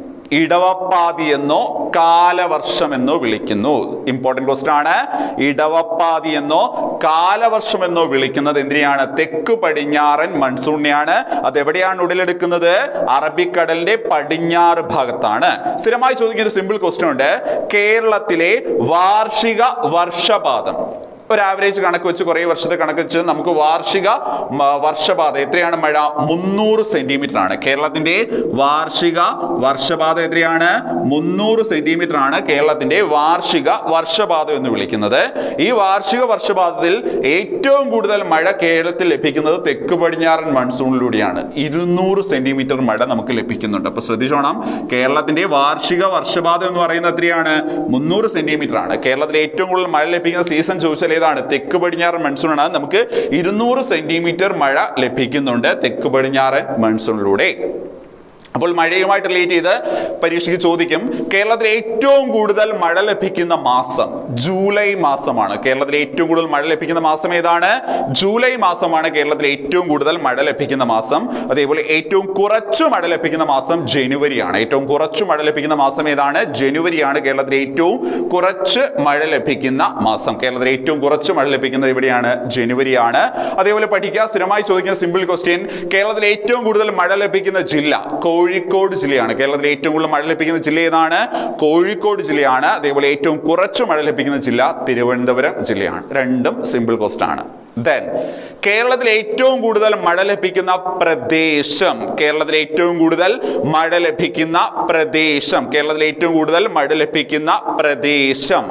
ഇടവപ്പാതി എന്നോ കാലവർഷം എന്നോ വിളിക്കുന്നു ഇമ്പോർട്ടന്റ് ക്വസ്റ്റൻ ആണ് ഇടവപ്പാതി എന്നോ കാലവർഷം എന്നോ വിളിക്കുന്നത് എന്തിനെയാണ് തെക്ക് പടിഞ്ഞാറൻ മൺസൂണിനെയാണ് അത് എവിടെയാണ് ഉടലെടുക്കുന്നത് അറബിക്കടലിന്റെ പടിഞ്ഞാറ് ഭാഗത്താണ് സ്ഥിരമായി ചോദിക്കുന്ന സിമ്പിൾ ക്വസ്റ്റൻ ഉണ്ട് കേരളത്തിലെ വാർഷിക വർഷപാതം ഒരു ആവറേജ് കണക്ക് വെച്ച് കുറേ വർഷത്തെ കണക്ക് വെച്ച് നമുക്ക് വാർഷിക മ, വർഷപാത എത്രയാണ് മഴ മുന്നൂറ് സെന്റിമീറ്റർ ആണ് കേരളത്തിന്റെ വാർഷിക വർഷപാത എത്രയാണ് മുന്നൂറ് സെന്റിമീറ്റർ ആണ് കേരളത്തിന്റെ വാർഷിക വർഷപാതം എന്ന് വിളിക്കുന്നത് ഈ വാർഷിക വർഷപാതത്തിൽ ഏറ്റവും കൂടുതൽ മഴ കേരളത്തിൽ ലഭിക്കുന്നത് തെക്ക് പടിഞ്ഞാറൻ മൺസൂണിലൂടെയാണ് ഇരുന്നൂറ് സെന്റിമീറ്റർ മഴ നമുക്ക് ലഭിക്കുന്നുണ്ട് അപ്പൊ ശ്രദ്ധിച്ചോണം കേരളത്തിന്റെ വാർഷിക വർഷപാതം എന്ന് പറയുന്നത് എത്രയാണ് മുന്നൂറ് സെന്റിമീറ്റർ ആണ് കേരളത്തിൽ ഏറ്റവും കൂടുതൽ മഴ ലഭിക്കുന്ന സീസൺ ചോദിച്ചാൽ ഏതാണ് തെക്ക് പടിഞ്ഞാറൻ മൺസൂൺ ആണ് നമുക്ക് ഇരുന്നൂറ് സെന്റിമീറ്റർ മഴ ലഭിക്കുന്നുണ്ട് തെക്ക് പടിഞ്ഞാറൻ മൺസൂണിലൂടെ അപ്പോൾ മഴയുമായിട്ട് റിലേറ്റ് ചെയ്ത് പരീക്ഷയ്ക്ക് ചോദിക്കും കേരളത്തിൽ ഏറ്റവും കൂടുതൽ മഴ ലഭിക്കുന്ന മാസം ജൂലൈ മാസമാണ് കേരളത്തിൽ ഏറ്റവും കൂടുതൽ മഴ ലഭിക്കുന്ന മാസം ഏതാണ് ജൂലൈ മാസമാണ് കേരളത്തിൽ ഏറ്റവും കൂടുതൽ മഴ ലഭിക്കുന്ന മാസം അതേപോലെ ഏറ്റവും കുറച്ചു മഴ ലഭിക്കുന്ന മാസം ജനുവരിയാണ് ഏറ്റവും കുറച്ചു മഴ ലഭിക്കുന്ന മാസം ഏതാണ് ജനുവരിയാണ് കേരളത്തിൽ ഏറ്റവും കുറച്ച് മഴ ലഭിക്കുന്ന മാസം കേരളത്തിൽ ഏറ്റവും കുറച്ച് മഴ ലഭിക്കുന്നത് എവിടെയാണ് ജനുവരിയാണ് അതേപോലെ പഠിക്കുക സ്ഥിരമായി ചോദിക്കുന്ന സിമ്പിൾ ക്വസ്റ്റ്യൻ കേരളത്തിൽ ഏറ്റവും കൂടുതൽ മഴ ലഭിക്കുന്ന ജില്ല കോഴിക്കോട് ജില്ലയാണ് കേരളത്തിൽ ഏറ്റവും കൂടുതൽ മഴ ലഭിക്കുന്ന ജില്ല ഏതാണ് കോഴിക്കോട് ജില്ലയാണ് അതേപോലെ ഏറ്റവും കുറച്ച് മഴ ലഭിക്കുന്ന ജില്ല തിരുവനന്തപുരം ജില്ലയാണ് രണ്ടും സിമ്പിൾ കോസ്റ്റ് ആണ് ദെൻ കേരളത്തിൽ ഏറ്റവും കൂടുതൽ മഴ ലഭിക്കുന്ന പ്രദേശം കേരളത്തിൽ ഏറ്റവും കൂടുതൽ മഴ ലഭിക്കുന്ന പ്രദേശം കേരളത്തിൽ ഏറ്റവും കൂടുതൽ മഴ ലഭിക്കുന്ന പ്രദേശം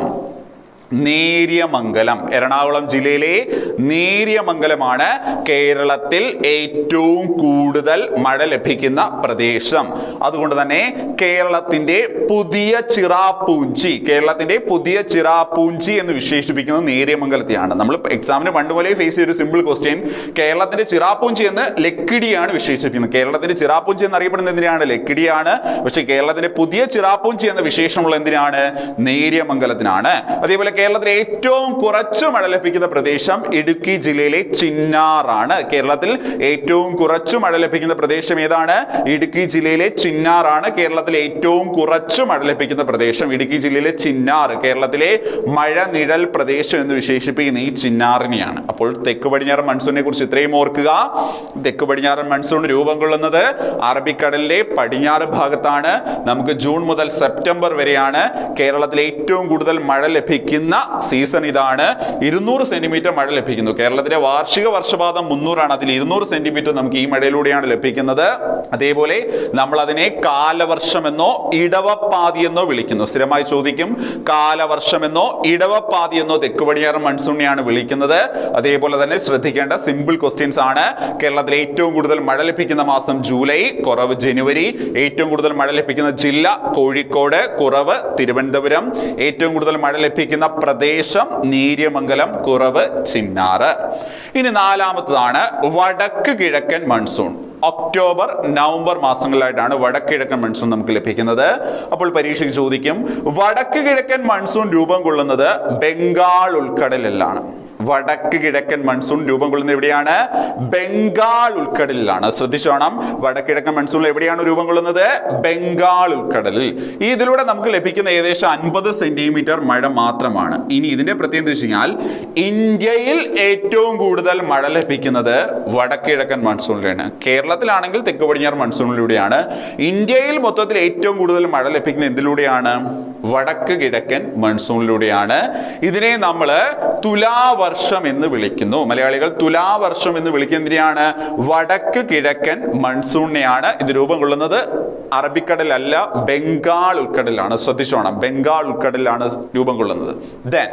നേര്യമംഗലം എറണാകുളം ജില്ലയിലെ നേര്യമംഗലമാണ് കേരളത്തിൽ ഏറ്റവും കൂടുതൽ മഴ ലഭിക്കുന്ന പ്രദേശം അതുകൊണ്ട് തന്നെ കേരളത്തിന്റെ പുതിയ ചിറാപ്പൂഞ്ചി കേരളത്തിന്റെ പുതിയ ചിറാപ്പൂഞ്ചി എന്ന് വിശേഷിപ്പിക്കുന്നത് നേര്യമംഗലത്തെയാണ് നമ്മൾ എക്സാമിന് പണ്ട് പോലെ ഫേസ് ചെയ്ത ഒരു സിമ്പിൾ ക്വസ്റ്റ്യൻ കേരളത്തിന്റെ ചിറാപ്പൂഞ്ചി എന്ന് ലക്കിടിയാണ് വിശേഷിപ്പിക്കുന്നത് കേരളത്തിന്റെ ചിറാപ്പൂഞ്ചി എന്നറിയപ്പെടുന്നത് എന്തിനാണ് ലക്കിടിയാണ് പക്ഷെ കേരളത്തിന്റെ പുതിയ ചിറാപ്പൂഞ്ചി എന്ന വിശേഷമുള്ള എന്തിനാണ് നേര്യമംഗലത്തിനാണ് അതേപോലെ കേരളത്തിലെ ഏറ്റവും കുറച്ച് മഴ ലഭിക്കുന്ന പ്രദേശം ഇടുക്കി ജില്ലയിലെ ചിന്നാറാണ് കേരളത്തിൽ ഏറ്റവും കുറച്ച് മഴ ലഭിക്കുന്ന പ്രദേശം ഏതാണ് ഇടുക്കി ജില്ലയിലെ ചിന്നാറാണ് കേരളത്തിലെ ഏറ്റവും കുറച്ച് മഴ ലഭിക്കുന്ന പ്രദേശം ഇടുക്കി ജില്ലയിലെ ചിന്നാർ കേരളത്തിലെ മഴ നിഴൽ പ്രദേശം എന്ന് വിശേഷിപ്പിക്കുന്ന ഈ ചിന്നാറിനെയാണ് അപ്പോൾ തെക്ക് പടിഞ്ഞാറൻ മൺസൂണിനെ കുറിച്ച് ഇത്രയും ഓർക്കുക തെക്ക് പടിഞ്ഞാറൻ മൺസൂൺ രൂപം കൊള്ളുന്നത് അറബിക്കടലിലെ പടിഞ്ഞാറ് ഭാഗത്താണ് നമുക്ക് ജൂൺ മുതൽ സെപ്റ്റംബർ വരെയാണ് കേരളത്തിലെ ഏറ്റവും കൂടുതൽ മഴ ലഭിക്കുന്ന സീസൺ ഇതാണ് ഇരുന്നൂറ് സെന്റിമീറ്റർ മഴ ലഭിക്കുന്നു കേരളത്തിലെ വാർഷിക വർഷപാതം മുന്നൂറാണ് അതിൽ ഇരുന്നൂറ് സെന്റിമീറ്റർ നമുക്ക് ഈ മഴയിലൂടെയാണ് ലഭിക്കുന്നത് അതേപോലെ നമ്മൾ അതിനെ കാലവർഷമെന്നോ ഇടവപ്പാതി എന്നോ വിളിക്കുന്നു സ്ഥിരമായി ചോദിക്കും കാലവർഷമെന്നോ ഇടവപ്പാതി എന്നോ തെക്ക് പടിഞ്ഞാറൻ മൺസൂണിനെയാണ് വിളിക്കുന്നത് അതേപോലെ തന്നെ ശ്രദ്ധിക്കേണ്ട സിമ്പിൾ ക്വസ്റ്റ്യൻസ് ആണ് കേരളത്തിലെ ഏറ്റവും കൂടുതൽ മഴ ലഭിക്കുന്ന മാസം ജൂലൈ കുറവ് ജനുവരി ഏറ്റവും കൂടുതൽ മഴ ലഭിക്കുന്ന ജില്ല കോഴിക്കോട് കുറവ് തിരുവനന്തപുരം ഏറ്റവും കൂടുതൽ മഴ ലഭിക്കുന്ന പ്രദേശം നീര്യമംഗലം കുറവ് ചിന്നാറ് ഇനി നാലാമത്തതാണ് വടക്ക് കിഴക്കൻ മൺസൂൺ ഒക്ടോബർ നവംബർ മാസങ്ങളിലായിട്ടാണ് വടക്ക് കിഴക്കൻ മൺസൂൺ നമുക്ക് ലഭിക്കുന്നത് അപ്പോൾ പരീക്ഷയ്ക്ക് ചോദിക്കും വടക്ക് കിഴക്കൻ മൺസൂൺ രൂപം കൊള്ളുന്നത് ബംഗാൾ ഉൾക്കടലിലാണ് വടക്ക് കിഴക്കൻ മൺസൂൺ രൂപം കൊള്ളുന്നത് എവിടെയാണ് ബംഗാൾ ഉൾക്കടലിലാണ് ശ്രദ്ധിച്ചു വേണം വടക്ക് കിഴക്കൻ മൺസൂൺ എവിടെയാണ് രൂപം കൊള്ളുന്നത് ബംഗാൾ ഉൾക്കടലിൽ ഈ ഇതിലൂടെ നമുക്ക് ലഭിക്കുന്ന ഏകദേശം അൻപത് സെന്റിമീറ്റർ മഴ മാത്രമാണ് ഇനി ഇതിന്റെ പ്രത്യേകത എന്ന് വെച്ച് കഴിഞ്ഞാൽ ഇന്ത്യയിൽ ഏറ്റവും കൂടുതൽ മഴ ലഭിക്കുന്നത് വടക്ക് കിഴക്കൻ മൺസൂണിലാണ് കേരളത്തിലാണെങ്കിൽ തെക്ക് പടിഞ്ഞാറ് മൺസൂണിലൂടെയാണ് ഇന്ത്യയിൽ മൊത്തത്തിൽ ഏറ്റവും കൂടുതൽ മഴ ലഭിക്കുന്നത് എന്തിലൂടെയാണ് വടക്ക് കിഴക്കൻ മൺസൂണിലൂടെയാണ് ഇതിനെ നമ്മൾ തുലാവർഷം എന്ന് വിളിക്കുന്നു മലയാളികൾ തുലാവർഷം എന്ന് വിളിക്കുന്നതിനെയാണ് വടക്ക് കിഴക്കൻ മൺസൂണിനെയാണ് ഇത് രൂപം കൊള്ളുന്നത് അറബിക്കടലല്ല ബംഗാൾ ഉൾക്കടലാണ് ശ്രദ്ധിച്ചോണം ബംഗാൾ ഉൾക്കടലാണ് രൂപം കൊള്ളുന്നത് ദെൻ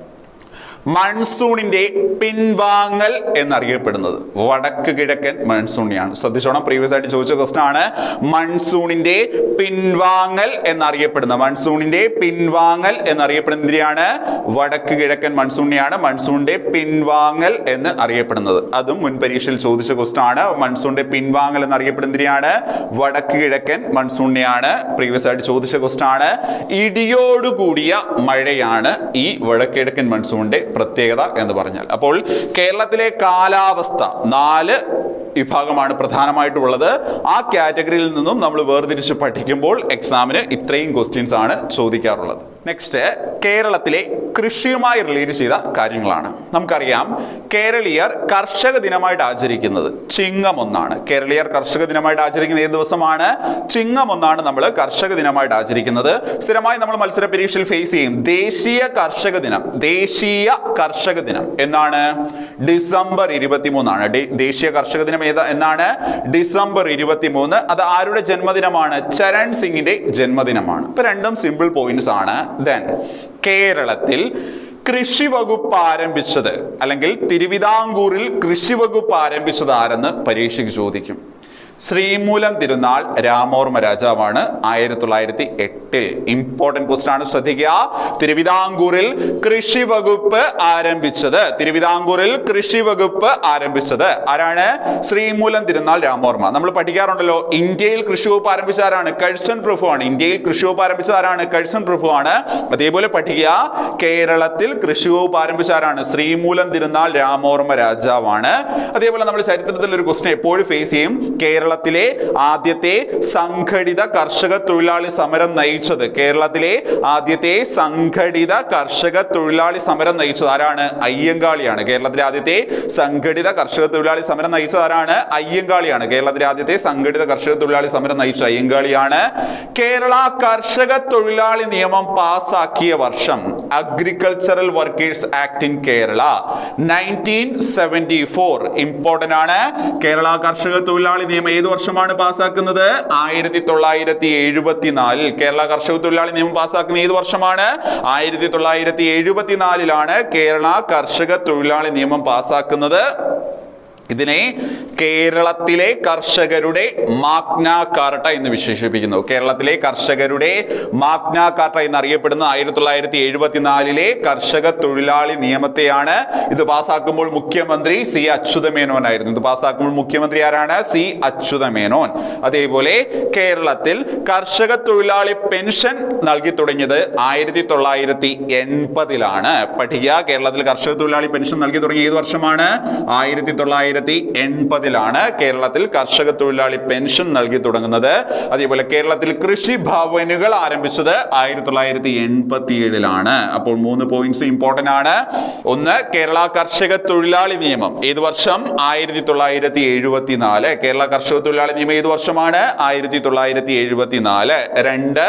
മൺസൂണിന്റെ പിൻവാങ്ങൽ എന്നറിയപ്പെടുന്നത് വടക്ക് കിഴക്കൻ മൺസൂണിയാണ് ശ്രദ്ധിച്ചോണം പ്രീവിയസ് ആയിട്ട് ചോദിച്ച ക്വസ്റ്റൻ ആണ് മൺസൂണിന്റെ പിൻവാങ്ങൽ എന്നറിയപ്പെടുന്ന മൺസൂണിന്റെ പിൻവാങ്ങൽ എന്നറിയപ്പെടുന്നതിനെയാണ് വടക്ക് കിഴക്കൻ മൺസൂണിനെയാണ് മൺസൂണിന്റെ പിൻവാങ്ങൽ എന്ന് അറിയപ്പെടുന്നത് അതും മുൻ പരീക്ഷയിൽ ചോദിച്ച ക്വസ്റ്റൻ ആണ് മൺസൂണിന്റെ പിൻവാങ്ങൽ എന്നറിയപ്പെടുന്നതിനെയാണ് വടക്ക് കിഴക്കൻ മൺസൂണിനെയാണ് പ്രീവിയസ് ആയിട്ട് ചോദിച്ച ക്വസ്റ്റൻ ആണ് ഇടിയോടുകൂടിയ മഴയാണ് ഈ വടക്ക് കിഴക്കൻ മൺസൂണിന്റെ പ്രത്യേകത എന്ന് പറഞ്ഞാൽ അപ്പോൾ കേരളത്തിലെ കാലാവസ്ഥ നാല് വിഭാഗമാണ് പ്രധാനമായിട്ടുള്ളത് ആ കാറ്റഗറിയിൽ നിന്നും നമ്മൾ വേർതിരിച്ച് പഠിക്കുമ്പോൾ എക്സാമിന് ഇത്രയും ക്വസ്റ്റ്യൻസ് ആണ് ചോദിക്കാറുള്ളത് നെക്സ്റ്റ് കേരളത്തിലെ കൃഷിയുമായി റിലേറ്റ് ചെയ്ത കാര്യങ്ങളാണ് നമുക്കറിയാം കേരളീയർ കർഷക ദിനമായിട്ട് ആചരിക്കുന്നത് ചിങ്ങം ഒന്നാണ് കേരളീയർ കർഷക ദിനമായിട്ട് ആചരിക്കുന്ന ഏത് ദിവസമാണ് ചിങ്ങം ഒന്നാണ് നമ്മൾ കർഷക ദിനമായിട്ട് ആചരിക്കുന്നത് സ്ഥിരമായി നമ്മൾ മത്സര പരീക്ഷയിൽ ഫേസ് ചെയ്യും ദേശീയ കർഷക ദിനം ദേശീയ കർഷക ദിനം എന്നാണ് ഡിസംബർ ഇരുപത്തിമൂന്നാണ് ഡേ- ദേശീയ കർഷക ദിനം ഏതാ എന്നാണ് ഡിസംബർ ഇരുപത്തിമൂന്ന് അത് ആരുടെ ജന്മദിനമാണ് ചരൺ സിംഗിന്റെ ജന്മദിനമാണ് ഇപ്പൊ രണ്ടും സിമ്പിൾ പോയിന്റ്സ് ആണ് ദെൻ കേരളത്തിൽ കൃഷി വകുപ്പ് ആരംഭിച്ചത് അല്ലെങ്കിൽ തിരുവിതാംകൂറിൽ കൃഷി വകുപ്പ് ആരംഭിച്ചത് ആരെന്ന് പരീക്ഷയ്ക്ക് ചോദിക്കും ശ്രീമൂലം തിരുനാൾ രാമോർമ്മ രാജാവാണ് ആയിരത്തി തൊള്ളായിരത്തി എട്ടിൽ ഇമ്പോർട്ടന്റ് ക്വസ്റ്റൻ ആണ് ശ്രദ്ധിക്കുക തിരുവിതാംകൂറിൽ കൃഷി വകുപ്പ് ആരംഭിച്ചത് തിരുവിതാംകൂറിൽ കൃഷി വകുപ്പ് ആരംഭിച്ചത് ആരാണ് ശ്രീമൂലം തിരുനാൾ രാമോർമ്മ നമ്മൾ പഠിക്കാറുണ്ടല്ലോ ഇന്ത്യയിൽ കൃഷി വകുപ്പ് ആരംഭിച്ച ആരാണ് കഴ്സൺ പ്രഭു ആണ് ഇന്ത്യയിൽ കൃഷി വകുപ്പ് ആരംഭിച്ചത് ആരാണ് കഴ്സൺ പ്രഭു ആണ് അതേപോലെ പഠിക്കുക കേരളത്തിൽ കൃഷി വകുപ്പ് ആരംഭിച്ച ആരാണ് ശ്രീമൂലം തിരുനാൾ രാമോർമ്മ രാജാവാണ് അതേപോലെ നമ്മൾ ചരിത്രത്തിൽ ഒരു ക്വസ്റ്റൻ എപ്പോഴും ഫേസ് ചെയ്യും കേരളത്തിലെ ആദ്യത്തെ സംഘടിത കർഷക തൊഴിലാളി സമരം നയിച്ചത് കേരളത്തിലെ ആദ്യത്തെ സംഘടിത കർഷക തൊഴിലാളി സമരം നയിച്ചത് ആരാണ് അയ്യങ്കാളിയാണ് കേരളത്തിലെ ആദ്യത്തെ സംഘടിത കർഷക തൊഴിലാളി സമരം നയിച്ചത് ആരാണ് അയ്യങ്കാളിയാണ് കേരളത്തിലെ ആദ്യത്തെ സംഘടിത കർഷക തൊഴിലാളി സമരം നയിച്ച അയ്യങ്കാളിയാണ് കേരള കർഷക തൊഴിലാളി നിയമം പാസാക്കിയ വർഷം agricultural workers act in Kerala nineteen seventy four important ആണ് കേരള കർഷക തൊഴിലാളി നിയമം ഏത് വർഷമാണ് പാസ്സാക്കുന്നത് ആയിരത്തി തൊള്ളായിരത്തി എഴുപത്തിനാലിൽ കേരള കർഷക തൊഴിലാളി നിയമം പാസ്സാക്കുന്ന ഏത് വർഷമാണ് ആയിരത്തി തൊള്ളായിരത്തി എഴുപത്തിനാലിലാണ് കേരള കർഷക തൊഴിലാളി നിയമം പാസ്സാക്കുന്നത് ഇതിനെ കേരളത്തിലെ കർഷകരുടെ മാഗ്ന കാർട്ട എന്ന് വിശേഷിപ്പിക്കുന്നു കേരളത്തിലെ കർഷകരുടെ മാഗ്ന കാർട്ട എന്നറിയപ്പെടുന്ന ആയിരത്തി തൊള്ളായിരത്തി എഴുപത്തിനാലിലെ കർഷക തൊഴിലാളി നിയമത്തെയാണ് ഇത് പാസ്സാക്കുമ്പോൾ മുഖ്യമന്ത്രി സി അച്യുതമേനോൻ ആയിരുന്നു ഇത് പാസ്സാക്കുമ്പോൾ മുഖ്യമന്ത്രി ആരാണ് സി അച്യുതമേനോൻ അതേപോലെ കേരളത്തിൽ കർഷക തൊഴിലാളി പെൻഷൻ നൽകി തുടങ്ങിയത് ആയിരത്തി തൊള്ളായിരത്തി എൺപതിലാണ് പഠിക്കുക കേരളത്തിൽ കർഷക തൊഴിലാളി പെൻഷൻ നൽകി തുടങ്ങിയ ഏത് വർഷമാണ് ആയിരത്തി തൊള്ളായിരത്തി എൺപതിലാണ് കേരളത്തിൽ കർഷക തൊഴിലാളി പെൻഷൻ നൽകി തുടങ്ങുന്നത് അതേപോലെ കേരളത്തിൽ കൃഷി ഭവനുകൾ ആരംഭിച്ചത് ആയിരത്തി തൊള്ളായിരത്തി എൺപത്തി ഏഴിലാണ് അപ്പോൾ മൂന്ന് പോയിന്റ്സ് ഇമ്പോർട്ടന്റ് ആണ് ഒന്ന് കേരള കർഷക തൊഴിലാളി നിയമം ഏത് വർഷം ആയിരത്തി തൊള്ളായിരത്തി എഴുപത്തിനാല് കേരള കർഷക തൊഴിലാളി നിയമം ഏത് വർഷമാണ് ആയിരത്തി തൊള്ളായിരത്തി എഴുപത്തിനാല് രണ്ട്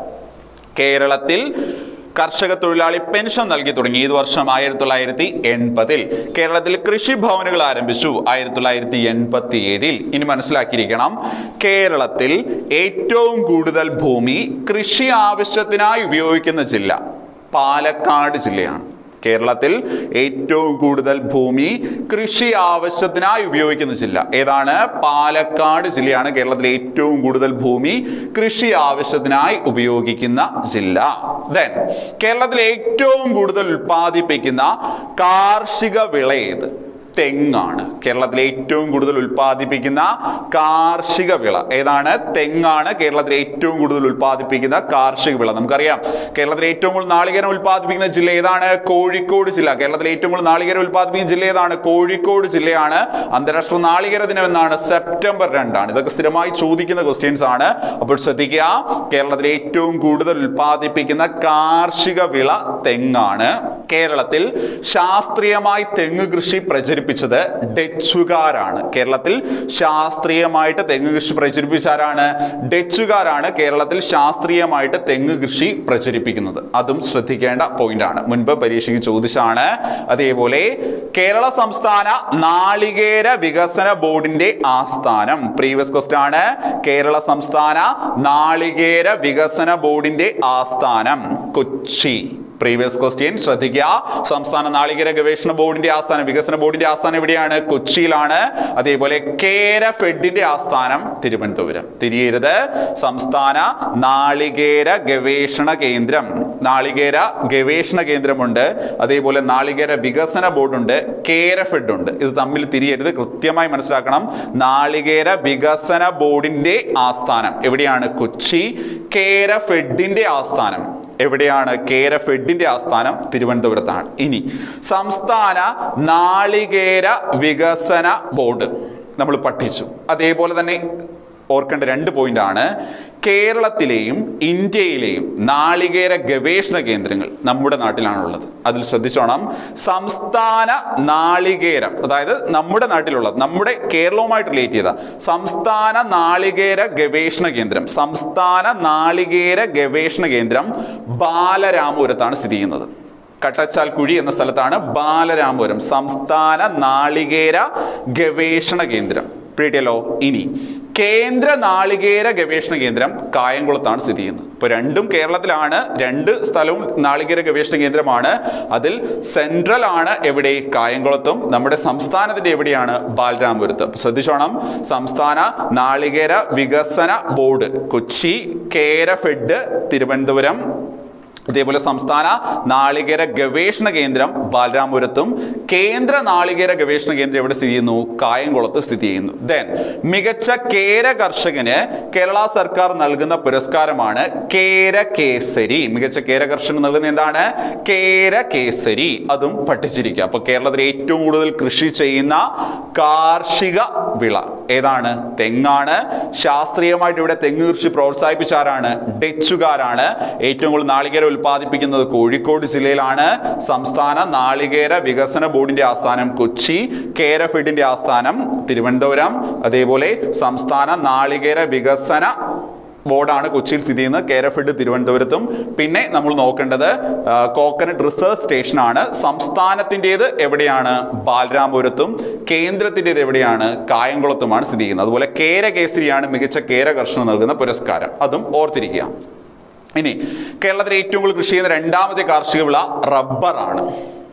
കേരളത്തിൽ കർഷക തൊഴിലാളി പെൻഷൻ നൽകി തുടങ്ങി ഏത് വർഷം ആയിരത്തി തൊള്ളായിരത്തി എൺപതിൽ കേരളത്തിൽ കൃഷി ഭവനുകൾ ആരംഭിച്ചു ആയിരത്തി തൊള്ളായിരത്തി എൺപത്തി ഏഴിൽ ഇനി മനസ്സിലാക്കിയിരിക്കണം കേരളത്തിൽ ഏറ്റവും കൂടുതൽ ഭൂമി കൃഷി ആവശ്യത്തിനായി ഉപയോഗിക്കുന്ന ജില്ല പാലക്കാട് ജില്ലയാണ് കേരളത്തിൽ ഏറ്റവും കൂടുതൽ ഭൂമി കൃഷി ആവശ്യത്തിനായി ഉപയോഗിക്കുന്ന ജില്ല ഏതാണ് പാലക്കാട് ജില്ലയാണ് കേരളത്തിലെ ഏറ്റവും കൂടുതൽ ഭൂമി കൃഷി ആവശ്യത്തിനായി ഉപയോഗിക്കുന്ന ജില്ല ദെൻ കേരളത്തിൽ ഏറ്റവും കൂടുതൽ ഉൽപ്പാദിപ്പിക്കുന്ന കാർഷിക വിള ഏത് തെങ്ങാണ് കേരളത്തിലെ ഏറ്റവും കൂടുതൽ ഉൽപ്പാദിപ്പിക്കുന്ന കാർഷിക വിള ഏതാണ് തെങ്ങാണ് കേരളത്തിലെ ഏറ്റവും കൂടുതൽ ഉൽപ്പാദിപ്പിക്കുന്ന കാർഷിക വിള നമുക്കറിയാം കേരളത്തിലെ ഏറ്റവും കൂടുതൽ നാളികേരം ഉൽപ്പാദിപ്പിക്കുന്ന ജില്ല ഏതാണ് കോഴിക്കോട് ജില്ല കേരളത്തിലെ ഏറ്റവും കൂടുതൽ നാളികേരം ഉൽപ്പാദിപ്പിക്കുന്ന ജില്ല ഏതാണ് കോഴിക്കോട് ജില്ലയാണ് അന്താരാഷ്ട്ര നാളികേര ദിനം എന്നാണ് സെപ്റ്റംബർ രണ്ടാണ് ഇതൊക്കെ സ്ഥിരമായി ചോദിക്കുന്ന ക്വസ്റ്റ്യൻസ് ആണ് അപ്പോൾ ശ്രദ്ധിക്കുക കേരളത്തിലെ ഏറ്റവും കൂടുതൽ ഉൽപ്പാദിപ്പിക്കുന്ന കാർഷിക വിള തെങ്ങാണ് കേരളത്തിൽ ശാസ്ത്രീയമായി തെങ്ങ് കൃഷി പ്രചരിപ്പിച്ചത് ഡച്ചുകാരാണ് കേരളത്തിൽ ശാസ്ത്രീയമായിട്ട് തെങ്ങ് കൃഷി പ്രചരിപ്പിച്ചാരാണ് ഡച്ചുകാരാണ് കേരളത്തിൽ ശാസ്ത്രീയമായിട്ട് തെങ്ങ് കൃഷി പ്രചരിപ്പിക്കുന്നത് അതും ശ്രദ്ധിക്കേണ്ട പോയിന്റ് ആണ് മുൻപ് പരീക്ഷയ്ക്ക് ചോദിച്ചാണ് അതേപോലെ കേരള സംസ്ഥാന നാളികേര വികസന ബോർഡിന്റെ ആസ്ഥാനം പ്രീവിയസ് ക്വസ്റ്റ് ആണ് കേരള സംസ്ഥാന നാളികേര വികസന ബോർഡിന്റെ ആസ്ഥാനം കൊച്ചി പ്രീവിയസ് ക്വസ്റ്റ്യൻ ശ്രദ്ധിക്കുക സംസ്ഥാന നാളികേര ഗവേഷണ ബോർഡിന്റെ ആസ്ഥാനം വികസന ബോർഡിന്റെ ആസ്ഥാനം എവിടെയാണ് കൊച്ചിയിലാണ് അതേപോലെ കേര ഫെഡിന്റെ ആസ്ഥാനം തിരുവനന്തപുരം തിരിയരുത് സംസ്ഥാന നാളികേര ഗവേഷണ കേന്ദ്രം നാളികേര ഗവേഷണ കേന്ദ്രമുണ്ട് അതേപോലെ നാളികേര വികസന ബോർഡുണ്ട് കേര ഫെഡ് ഉണ്ട് ഇത് തമ്മിൽ തിരിയരുത് കൃത്യമായി മനസ്സിലാക്കണം നാളികേര വികസന ബോർഡിന്റെ ആസ്ഥാനം എവിടെയാണ് കൊച്ചി കേര ഫെഡിന്റെ ആസ്ഥാനം എവിടെയാണ് കേര ഫെഡിന്റെ ആസ്ഥാനം തിരുവനന്തപുരത്താണ് ഇനി സംസ്ഥാന നാളികേര വികസന ബോർഡ് നമ്മൾ പഠിച്ചു അതേപോലെ തന്നെ ഓർക്കേണ്ട രണ്ട് പോയിന്റ് ആണ് കേരളത്തിലെയും ഇന്ത്യയിലെയും നാളികേര ഗവേഷണ കേന്ദ്രങ്ങൾ നമ്മുടെ നാട്ടിലാണുള്ളത് അതിൽ ശ്രദ്ധിച്ചോണം സംസ്ഥാന നാളികേരം അതായത് നമ്മുടെ നാട്ടിലുള്ളത് നമ്മുടെ കേരളവുമായിട്ട് റിലേറ്റ് ചെയ്ത സംസ്ഥാന നാളികേര ഗവേഷണ കേന്ദ്രം സംസ്ഥാന നാളികേര ഗവേഷണ കേന്ദ്രം ബാലരാമപുരത്താണ് സ്ഥിതി ചെയ്യുന്നത് കട്ടച്ചാൽ കുഴി എന്ന സ്ഥലത്താണ് ബാലരാമപുരം സംസ്ഥാന നാളികേര ഗവേഷണ കേന്ദ്രം പിടിയല്ലോ ഇനി കേന്ദ്ര നാളികേര ഗവേഷണ കേന്ദ്രം കായംകുളത്താണ് സ്ഥിതി ചെയ്യുന്നത് ഇപ്പൊ രണ്ടും കേരളത്തിലാണ് രണ്ട് സ്ഥലവും നാളികേര ഗവേഷണ കേന്ദ്രമാണ് അതിൽ സെൻട്രൽ ആണ് എവിടെ കായംകുളത്തും നമ്മുടെ സംസ്ഥാനത്തിന്റെ എവിടെയാണ് ബാലരാമപുരത്ത് അപ്പൊ ശ്രദ്ധിച്ചോണം സംസ്ഥാന നാളികേര വികസന ബോർഡ് കൊച്ചി കേര ഫെഡ് തിരുവനന്തപുരം അതേപോലെ സംസ്ഥാന നാളികേര ഗവേഷണ കേന്ദ്രം ബാലരാമപുരത്തും കേന്ദ്ര നാളികേര ഗവേഷണ കേന്ദ്രം എവിടെ സ്ഥിതി ചെയ്യുന്നു കായംകുളത്ത് സ്ഥിതി ചെയ്യുന്നു ദെൻ മികച്ച കേര കർഷകന് കേരള സർക്കാർ നൽകുന്ന പുരസ്കാരമാണ് കേര കേസരി മികച്ച കേര കർഷകന് നൽകുന്ന എന്താണ് കേര കേസരി അതും പഠിച്ചിരിക്കുക അപ്പൊ കേരളത്തിൽ ഏറ്റവും കൂടുതൽ കൃഷി ചെയ്യുന്ന കാർഷിക വിള ഏതാണ് തെങ്ങാണ് ശാസ്ത്രീയമായിട്ട് ഇവിടെ തെങ്ങ് കൃഷി പ്രോത്സാഹിപ്പിച്ചാരാണ് ഡച്ചുകാരാണ് ഏറ്റവും കൂടുതൽ നാളികേര ഉൽപ്പാദിപ്പിക്കുന്നത് കോഴിക്കോട് ജില്ലയിലാണ് സംസ്ഥാന നാളികേര വികസന ബോർഡിന്റെ ആസ്ഥാനം കൊച്ചി കേരഫെഡിന്റെ ആസ്ഥാനം തിരുവനന്തപുരം അതേപോലെ സംസ്ഥാന നാളികേര വികസന ബോർഡാണ് കൊച്ചിയിൽ സ്ഥിതി ചെയ്യുന്നത് കേരഫെഡ് തിരുവനന്തപുരത്തും പിന്നെ നമ്മൾ നോക്കേണ്ടത് ആ, കോക്കനട്ട് റിസർച്ച് സ്റ്റേഷനാണ് സംസ്ഥാനത്തിൻ്റെത് എവിടെയാണ് ബാലരാമപുരത്തും കേന്ദ്രത്തിൻ്റെത് എവിടെയാണ് കായംകുളത്തുമാണ് സ്ഥിതി ചെയ്യുന്നത് അതുപോലെ കേര കേസരിയാണ് മികച്ച കേര കർഷകന് നൽകുന്ന പുരസ്കാരം അതും ഓർത്തിരിക്കുക ഇനി കേരളത്തിലെ ഏറ്റവും കൂടുതൽ കൃഷി ചെയ്യുന്ന രണ്ടാമത്തെ കാർഷിക വിള റബ്ബറാണ്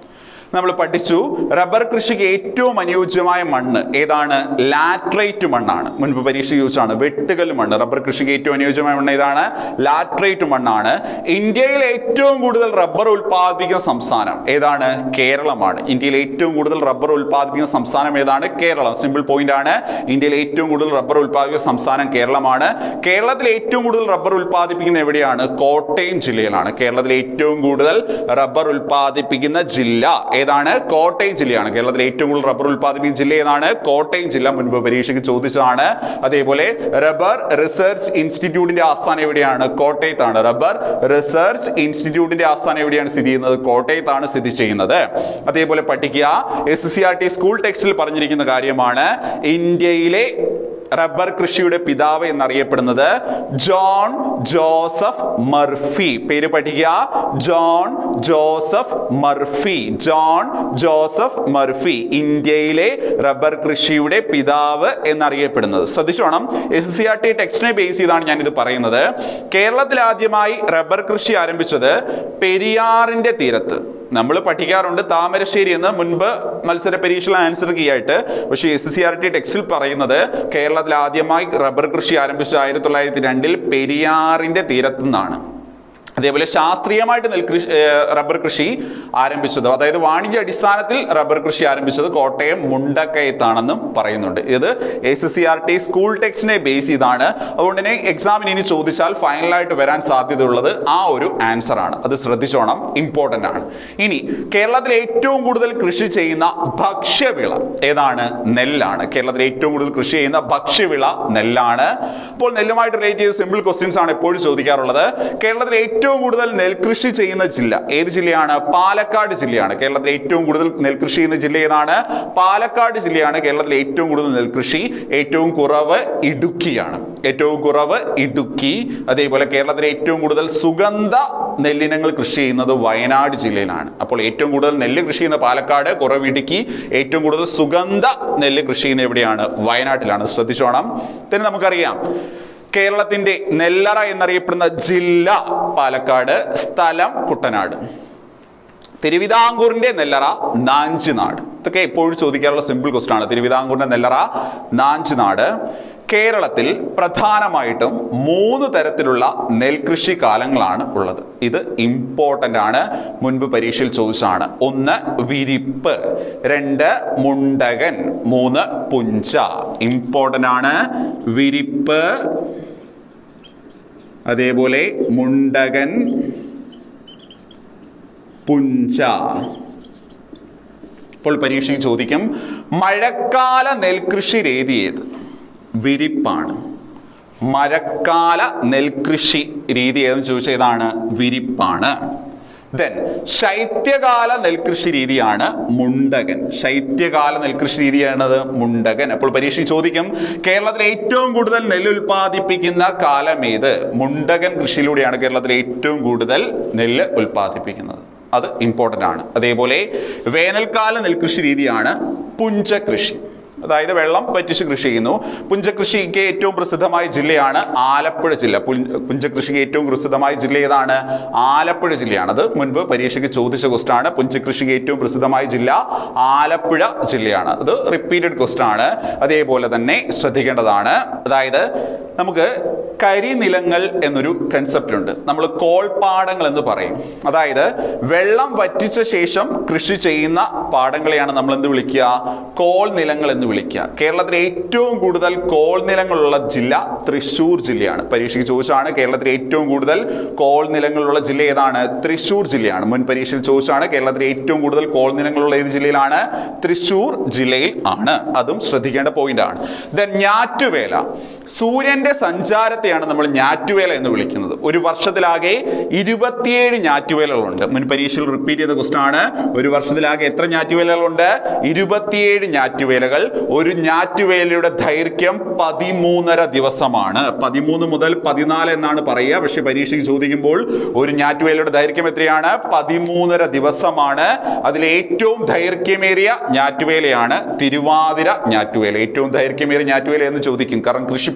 നമ്മൾ പഠിച്ചു റബ്ബർ കൃഷിക്ക് ഏറ്റവും അനുയോജ്യമായ മണ്ണ് ഏതാണ് ലാട്രൈറ്റ് മണ്ണാണ് മുൻപ് പരീക്ഷ ചോദിച്ചാണ് വെട്ടുകൽ മണ്ണ് റബ്ബർ കൃഷിക്ക് ഏറ്റവും അനുയോജ്യമായ മണ്ണ് ഏതാണ് ലാട്രൈറ്റ് മണ്ണാണ് ഇന്ത്യയിൽ ഏറ്റവും കൂടുതൽ റബ്ബർ ഉൽപ്പാദിപ്പിക്കുന്ന സംസ്ഥാനം ഏതാണ് കേരളമാണ് ഇന്ത്യയിൽ ഏറ്റവും കൂടുതൽ റബ്ബർ ഉൽപ്പാദിപ്പിക്കുന്ന സംസ്ഥാനം ഏതാണ് കേരളം സിമ്പിൾ പോയിന്റ് ആണ് ഇന്ത്യയിൽ ഏറ്റവും കൂടുതൽ റബ്ബർ ഉൽപ്പാദിപ്പിക്കുന്ന സംസ്ഥാനം കേരളമാണ് കേരളത്തിൽ ഏറ്റവും കൂടുതൽ റബ്ബർ ഉൽപ്പാദിപ്പിക്കുന്ന എവിടെയാണ് കോട്ടയം ജില്ലയിലാണ് കേരളത്തിൽ ഏറ്റവും കൂടുതൽ റബ്ബർ ഉൽപ്പാദിപ്പിക്കുന്ന ജില്ല ഏതാണ് കോട്ടയം ജില്ലയാണ് കേരളത്തിലെ ഏറ്റവും കൂടുതൽ റബ്ബർ ഉൽപ്പാദിപ്പിക്കുന്ന ജില്ല ഏതാണ് കോട്ടയം ജില്ല മുൻപ് പരീക്ഷയ്ക്ക് ചോദിച്ചതാണ് അതേപോലെ റബ്ബർ റിസർച്ച് ഇൻസ്റ്റിറ്റ്യൂട്ടിന്റെ ആസ്ഥാനം എവിടെയാണ് കോട്ടയത്താണ് റബ്ബർ റിസർച്ച് ഇൻസ്റ്റിറ്റ്യൂട്ടിന്റെ ആസ്ഥാനം എവിടെയാണ് സ്ഥിതി ചെയ്യുന്നത് കോട്ടയത്താണ് സ്ഥിതി ചെയ്യുന്നത് അതേപോലെ പഠിക്കുക S C R T school ടെക്സ്റ്റിൽ പറഞ്ഞിരിക്കുന്ന കാര്യമാണ് ഇന്ത്യയിലെ റബ്ബർ കൃഷിയുടെ പിതാവ് എന്നറിയപ്പെടുന്നത് ജോൺ ജോസഫ് മർഫി പേര് പഠിക്കുക John Joseph Murphy John Joseph Murphy ഇന്ത്യയിലെ റബ്ബർ കൃഷിയുടെ പിതാവ് എന്നറിയപ്പെടുന്നത് ശ്രദ്ധിച്ചോണം എസ് സി ആർ ടി ടെക്സ്റ്റിനെ ബേസ് ചെയ്താണ് ഞാൻ ഇത് പറയുന്നത് കേരളത്തിൽ ആദ്യമായി റബ്ബർ കൃഷി ആരംഭിച്ചത് പെരിയാറിന്റെ തീരത്ത് നമ്മൾ പഠിക്കാറുണ്ട് താമരശ്ശേരി എന്ന് മുൻപ് മത്സര പരീക്ഷയിൽ ആൻസർ കീ ആയിട്ട് പക്ഷേ എസ് സി ആർ ടി ടെക്സ്റ്റിൽ പറയുന്നത് കേരളത്തിൽ ആദ്യമായി റബ്ബർ കൃഷി ആരംഭിച്ച ആയിരത്തി തൊള്ളായിരത്തി രണ്ടിൽ പെരിയാറിന്റെ തീരത്തു നിന്നാണ് അതേപോലെ ശാസ്ത്രീയമായിട്ട് നെൽകൃഷി ഏർ റബ്ബർ കൃഷി ആരംഭിച്ചത് അതായത് വാണിജ്യ അടിസ്ഥാനത്തിൽ റബ്ബർ കൃഷി ആരംഭിച്ചത് കോട്ടയം മുണ്ടക്കയത്താണെന്നും പറയുന്നുണ്ട് ഇത് S C R T school ടെക്സ്റ്റിനെ ബേസ് ചെയ്താണ് അതുകൊണ്ട് തന്നെ എക്സാമിന് ഇനി ചോദിച്ചാൽ ഫൈനലായിട്ട് വരാൻ സാധ്യതയുള്ളത് ആ ഒരു ആൻസർ ആണ് അത് ശ്രദ്ധിച്ചോണം ഇമ്പോർട്ടൻ്റ് ആണ് ഇനി കേരളത്തിൽ ഏറ്റവും കൂടുതൽ കൃഷി ചെയ്യുന്ന ഭക്ഷ്യവിള ഏതാണ് നെല്ലാണ് കേരളത്തിൽ ഏറ്റവും കൂടുതൽ കൃഷി ചെയ്യുന്ന ഭക്ഷ്യവിള നെല്ലാണ് അപ്പോൾ നെല്ലുമായിട്ട് റിലേറ്റ് ചെയ്ത് സിമ്പിൾ ക്വസ്റ്റ്യൻസ് ആണ് എപ്പോഴും ചോദിക്കാറുള്ളത് കേരളത്തിൽ ഏറ്റവും കൂടുതൽ നെൽകൃഷി ചെയ്യുന്ന ജില്ല ഏത് ജില്ലയാണ് പാലക്കാട് ജില്ലയാണ് കേരളത്തിൽ ഏറ്റവും കൂടുതൽ നെൽകൃഷി ചെയ്യുന്ന ജില്ല ഏതാണ് പാലക്കാട് ജില്ലയാണ് കേരളത്തിൽ ഏറ്റവും കൂടുതൽ നെൽകൃഷി ഏറ്റവും കുറവ് ഇടുക്കിയാണ് ഏറ്റവും കുറവ് ഇടുക്കി അതേപോലെ കേരളത്തിലെ ഏറ്റവും കൂടുതൽ സുഗന്ധ നെല്ലിനങ്ങൾ കൃഷി ചെയ്യുന്നത് വയനാട് ജില്ലയിലാണ് അപ്പോൾ ഏറ്റവും കൂടുതൽ നെല്ല് കൃഷി ചെയ്യുന്ന പാലക്കാട് കുറവ് ഇടുക്കി ഏറ്റവും കൂടുതൽ സുഗന്ധ നെല്ല് കൃഷി ചെയ്യുന്ന എവിടെയാണ് വയനാട്ടിലാണ് ശ്രദ്ധിച്ചോണം then നമുക്കറിയാം കേരളത്തിന്റെ നെല്ലറ എന്നറിയപ്പെടുന്ന ജില്ല പാലക്കാട് സ്ഥലം കുട്ടനാട് തിരുവിതാംകൂറിന്റെ നെല്ലറ നാഞ്ചിനാട് ഇതൊക്കെ എപ്പോഴും ചോദിക്കാറുള്ള സിമ്പിൾ ക്വസ്റ്റൻ ആണ് തിരുവിതാംകൂറിന്റെ നെല്ലറ നാഞ്ചിനാട് കേരളത്തിൽ പ്രധാനമായിട്ടും മൂന്ന് തരത്തിലുള്ള നെൽകൃഷി കാലങ്ങളാണ് ഉള്ളത് ഇത് ഇമ്പോർട്ടൻ്റ് ആണ് മുൻപ് പരീക്ഷയിൽ ചോദിച്ചതാണ് ഒന്ന് വിരിപ്പ് രണ്ട് മുണ്ടകൻ മൂന്ന് പുഞ്ച ഇമ്പോർട്ടൻ്റ് ആണ് വിരിപ്പ് അതേപോലെ മുണ്ടകൻ പുഞ്ച ഇപ്പോൾ പരീക്ഷയ്ക്ക് ചോദിക്കും മഴക്കാല നെൽകൃഷി രീതി ഏത് വിരിപ്പാണ് മഴക്കാല നെൽകൃഷി രീതി ഏതെന്ന് ചോദിച്ചാൽ ഏതാണ് വിരിപ്പാണ് ദെൻ ശൈത്യകാല നെൽകൃഷി രീതിയാണ് മുണ്ടകൻ ശൈത്യകാല നെൽകൃഷി രീതിയാണത് മുണ്ടകൻ അപ്പോൾ പരീക്ഷ ചോദിക്കും കേരളത്തിൽ ഏറ്റവും കൂടുതൽ നെല്ല് ഉൽപ്പാദിപ്പിക്കുന്ന കാലം ഏത് മുണ്ടകൻ കൃഷിയിലൂടെയാണ് കേരളത്തിൽ ഏറ്റവും കൂടുതൽ നെല്ല് ഉൽപ്പാദിപ്പിക്കുന്നത് അത് ഇമ്പോർട്ടൻ്റ് ആണ് അതേപോലെ വേനൽക്കാല നെൽകൃഷി രീതിയാണ് പുഞ്ച കൃഷി അതായത് വെള്ളം പറ്റിച്ച് കൃഷി ചെയ്യുന്നു പുഞ്ചകൃഷിക്ക് ഏറ്റവും പ്രസിദ്ധമായ ജില്ലയാണ് ആലപ്പുഴ ജില്ല പുഞ്ച- പുഞ്ചകൃഷിക്ക് ഏറ്റവും പ്രസിദ്ധമായ ജില്ല ഏതാണ് ആലപ്പുഴ ജില്ലയാണ് അത് മുൻപ് പരീക്ഷയ്ക്ക് ചോദിച്ച ക്വസ്റ്റ് ആണ് പുഞ്ചകൃഷിക്ക് ഏറ്റവും പ്രസിദ്ധമായ ജില്ല ആലപ്പുഴ ജില്ലയാണ് അത് റിപ്പീറ്റഡ് ക്വസ്റ്റ് ആണ് അതേപോലെ തന്നെ ശ്രദ്ധിക്കേണ്ടതാണ് അതായത് നമുക്ക് കരിനിലങ്ങൾ എന്നൊരു കൺസെപ്റ്റ് ഉണ്ട് നമ്മൾ കോൾപ്പാടങ്ങൾ എന്ന് പറയും അതായത് വെള്ളം വറ്റിച്ച ശേഷം കൃഷി ചെയ്യുന്ന പാടങ്ങളെയാണ് നമ്മൾ എന്ത് വിളിക്കുക കോൾ നിലങ്ങൾ എന്ന് വിളിക്കുക കേരളത്തിലെ ഏറ്റവും കൂടുതൽ കോൾ നിലങ്ങളുള്ള ജില്ല തൃശ്ശൂർ ജില്ലയാണ് പരീക്ഷയ്ക്ക് ചോദിച്ചാണ് കേരളത്തിലെ ഏറ്റവും കൂടുതൽ കോൾ നിലങ്ങളുള്ള ജില്ല ഏതാണ് തൃശ്ശൂർ ജില്ലയാണ് മുൻ പരീക്ഷയിൽ ചോദിച്ചാണ് കേരളത്തിലെ ഏറ്റവും കൂടുതൽ കോൾ നിലങ്ങളുള്ള ഏത് ജില്ലയിലാണ് തൃശ്ശൂർ ജില്ലയിൽ ആണ് അതും ശ്രദ്ധിക്കേണ്ട പോയിന്റ് ആണ് ദെൻ ഞാറ്റുവേല സൂര്യന്റെ സഞ്ചാരത്തെയാണ് നമ്മൾ ഞാറ്റുവേല എന്ന് വിളിക്കുന്നത് ഒരു വർഷത്തിലാകെ ഇരുപത്തിയേഴ് ഞാറ്റുവേലകളുണ്ട് മുൻ പരീക്ഷയിൽ റിപ്പീറ്റ് ചെയ്ത ക്വസ്റ്റൻ ആണ് ഒരു വർഷത്തിലാകെ എത്ര ഞാറ്റുവേലകളുണ്ട് ഇരുപത്തിയേഴ് ഞാറ്റുവേലകൾ ഒരു ഞാറ്റുവേലയുടെ ദൈർഘ്യം പതിമൂന്നര ദിവസമാണ് പതിമൂന്ന് മുതൽ പതിനാല് എന്നാണ് പറയുക പക്ഷെ പരീക്ഷയ്ക്ക് ചോദിക്കുമ്പോൾ ഒരു ഞാറ്റുവേലയുടെ ദൈർഘ്യം എത്രയാണ് പതിമൂന്നര ദിവസമാണ് അതിലെ ഏറ്റവും ദൈർഘ്യമേറിയ ഞാറ്റുവേലയാണ് തിരുവാതിര ഞാറ്റുവേല ഏറ്റവും ദൈർഘ്യമേറിയ ഞാറ്റുവേല എന്ന് ചോദിക്കും കാരണം കൃഷി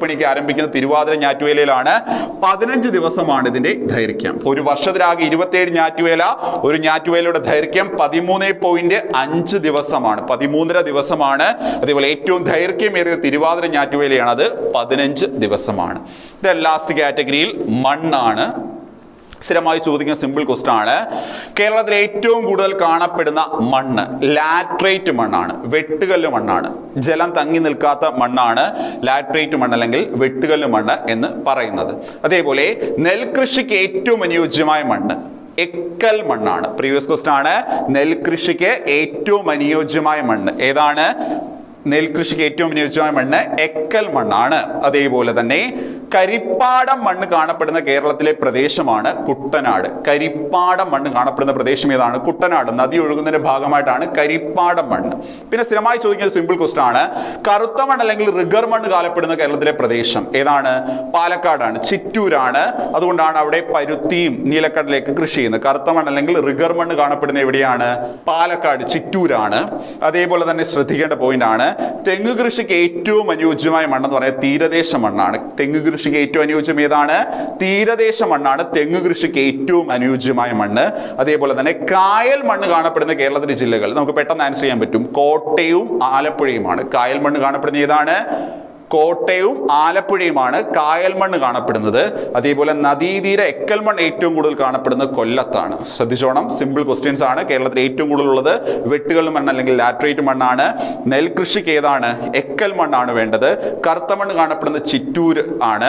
കൃഷിപ്പണിക്ക് ആരംഭിക്കുന്ന തിരുവാതിര ഞാറ്റുവേലയിലാണ് പതിനഞ്ച് ദിവസമാണ് ഇതിന്റെ ദൈർഘ്യം ഒരു വർഷത്തിലാകെ ഇരുപത്തിയേഴ് ഞാറ്റുവേല ഒരു ഞാറ്റുവേലയുടെ ദൈർഘ്യം പതിമൂന്ന് പോയിന്റ് അഞ്ച് ദിവസമാണ് പതിമൂന്നര ദിവസമാണ് അതേപോലെ ഏറ്റവും ദൈർഘ്യമേറിയ തിരുവാതിര ഞാറ്റുവേലയാണ് അത് പതിനഞ്ച് ദിവസമാണ് ഇത് ലാസ്റ്റ് കാറ്റഗറിയിൽ മണ്ണാണ് സ്ഥിരമായി ചോദിക്കുന്ന സിമ്പിൾ ക്വസ്റ്റൻ ആണ് കേരളത്തിൽ ഏറ്റവും കൂടുതൽ കാണപ്പെടുന്ന മണ്ണ് ലാട്രേറ്റ് മണ്ണാണ് വെട്ടുകല്ല് മണ്ണാണ് ജലം തങ്ങി നിൽക്കാത്ത മണ്ണാണ് ലാട്രേറ്റ് മണ്ണ് അല്ലെങ്കിൽ വെട്ടുകല്ല് മണ്ണ് എന്ന് പറയുന്നത് അതേപോലെ നെൽകൃഷിക്ക് ഏറ്റവും അനുയോജ്യമായ മണ്ണ് എക്കൽ മണ്ണാണ് പ്രീവിയസ് ക്വസ്റ്റൻ ആണ് നെൽകൃഷിക്ക് ഏറ്റവും അനുയോജ്യമായ മണ്ണ് ഏതാണ് നെൽകൃഷിക്ക് ഏറ്റവും അനുയോജ്യമായ മണ്ണ് എക്കൽ മണ്ണാണ് അതേപോലെ തന്നെ കരിപ്പാടം മണ്ണ് കാണപ്പെടുന്ന കേരളത്തിലെ പ്രദേശമാണ് കുട്ടനാട് കരിപ്പാടം മണ്ണ് കാണപ്പെടുന്ന പ്രദേശം ഏതാണ് കുട്ടനാട് നദി ഒഴുകുന്നതിന്റെ ഭാഗമായിട്ടാണ് കരിപ്പാടം മണ്ണ് പിന്നെ സ്ഥിരമായി ചോദിക്കുന്ന സിമ്പിൾ ക്വസ്റ്റൻ ആണ് കറുത്ത മണ്ണ് അല്ലെങ്കിൽ റിഗർ മണ്ണ് കാണപ്പെടുന്ന കേരളത്തിലെ പ്രദേശം ഏതാണ് പാലക്കാടാണ് ചിറ്റൂരാണ് അതുകൊണ്ടാണ് അവിടെ പരുത്തിയും നീലക്കടലേക്ക് കൃഷി ചെയ്യുന്നത് കറുത്ത മണ്ണ് അല്ലെങ്കിൽ റിഗർ മണ്ണ് കാണപ്പെടുന്ന എവിടെയാണ് പാലക്കാട് ചിറ്റൂരാണ് അതേപോലെ തന്നെ ശ്രദ്ധിക്കേണ്ട പോയിന്റ് ആണ് തെങ്ങ് കൃഷിക്ക് ഏറ്റവും അനുയോജ്യമായ മണ്ണെന്ന് പറയുന്നത് തീരദേശ മണ്ണാണ് തെങ്ങ് കൃഷിക്ക് ഏറ്റവും അനുയോജ്യം ഏതാണ് തീരദേശ മണ്ണാണ് തെങ്ങ് കൃഷിക്ക് ഏറ്റവും അനുയോജ്യമായ മണ്ണ് അതേപോലെ തന്നെ കായൽ മണ്ണ് കാണപ്പെടുന്ന കേരളത്തിലെ ജില്ലകൾ നമുക്ക് പെട്ടെന്ന് ആൻസർ ചെയ്യാൻ പറ്റും കോട്ടയവും ആലപ്പുഴയുമാണ് കായൽ മണ്ണ് കാണപ്പെടുന്ന ഏതാണ് കോട്ടയവും ആലപ്പുഴയുമാണ് കായൽ മണ്ണ് കാണപ്പെടുന്നത് അതേപോലെ നദീതീര എക്കൽ മണ്ണ് ഏറ്റവും കൂടുതൽ കാണപ്പെടുന്നത് കൊല്ലത്താണ് ശ്രദ്ധിച്ചോണം സിമ്പിൾ ക്വസ്റ്റ്യൻസ് ആണ് കേരളത്തിൽ ഏറ്റവും കൂടുതൽ ഉള്ളത് വെട്ടുകൾ മണ്ണ് അല്ലെങ്കിൽ ലാറ്ററേറ്റ് മണ്ണാണ് നെൽകൃഷിക്ക് ഏതാണ് എക്കൽ മണ്ണാണ് വേണ്ടത് കറുത്ത മണ്ണ് കാണപ്പെടുന്നത് ചിറ്റൂർ ആണ്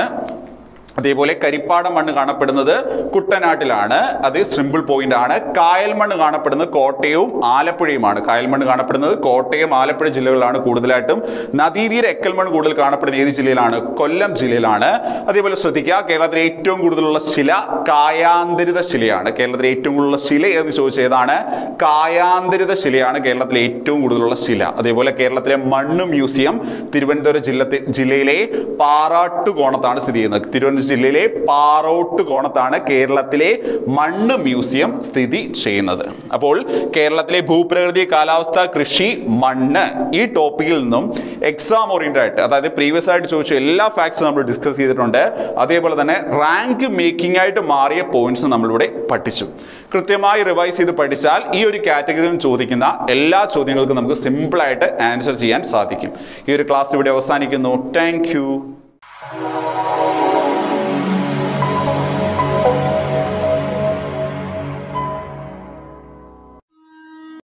അതേപോലെ കരിപ്പാടം മണ്ണ് കാണപ്പെടുന്നത് കുട്ടനാട്ടിലാണ് അത് സിമ്പിൾ പോയിന്റ് ആണ് കായൽ മണ്ണ് കാണപ്പെടുന്നത് കോട്ടയവും ആലപ്പുഴയുമാണ് കായൽ മണ്ണ് കാണപ്പെടുന്നത് കോട്ടയം ആലപ്പുഴ ജില്ലകളിലാണ് കൂടുതലായിട്ടും നദീതീര എക്കൽ മണ്ണ് കൂടുതൽ കാണപ്പെടുന്ന ഏത് ജില്ലയിലാണ് കൊല്ലം ജില്ലയിലാണ് അതേപോലെ ശ്രദ്ധിക്കുക കേരളത്തിലെ ഏറ്റവും കൂടുതലുള്ള ശില കായാന്തരിത ശിലയാണ് കേരളത്തിലെ ഏറ്റവും കൂടുതലുള്ള ശില എന്ന് ചോദിച്ചാൽ ഏതാണ് കായാന്തരിത ശിലയാണ് കേരളത്തിലെ ഏറ്റവും കൂടുതലുള്ള ശില അതേപോലെ കേരളത്തിലെ മണ്ണ് മ്യൂസിയം തിരുവനന്തപുരം ജില്ല ജില്ലയിലെ പാറാട്ടുകോണത്താണ് സ്ഥിതി ചെയ്യുന്നത് തിരുവനന്തപുരം ജില്ലയിലെ പാറോട്ട് കോണത്താണ് കേരളത്തിലെ മണ്ണ് മ്യൂസിയം സ്ഥിതി ചെയ്യുന്നത് അപ്പോൾ കേരളത്തിലെ ഭൂപ്രകൃതി കാലാവസ്ഥ കൃഷി മണ്ണ് ഈ ടോപ്പിക്കിൽ നിന്നും എക്സാം ഓറിയന്റഡ് ആയിട്ട് അതായത് പ്രീവിയസ് ആയിട്ട് ചോദിച്ച എല്ലാ ഫാക്ട്സും നമ്മൾ ഡിസ്കസ് ചെയ്തിട്ടുണ്ട് അതേപോലെ തന്നെ റാങ്ക് മേക്കിംഗ് ആയിട്ട് മാറിയ പോയിന്റ്സ് നമ്മളിവിടെ പഠിച്ചു കൃത്യമായി റിവൈസ് ചെയ്ത് പഠിച്ചാൽ ഈ ഒരു കാറ്റഗറിയിൽ ചോദിക്കുന്ന എല്ലാ ചോദ്യങ്ങൾക്കും നമുക്ക് സിമ്പിളായിട്ട് ആൻസർ ചെയ്യാൻ സാധിക്കും ഈ ഒരു ക്ലാസ് ഇവിടെ അവസാനിക്കുന്നു താങ്ക്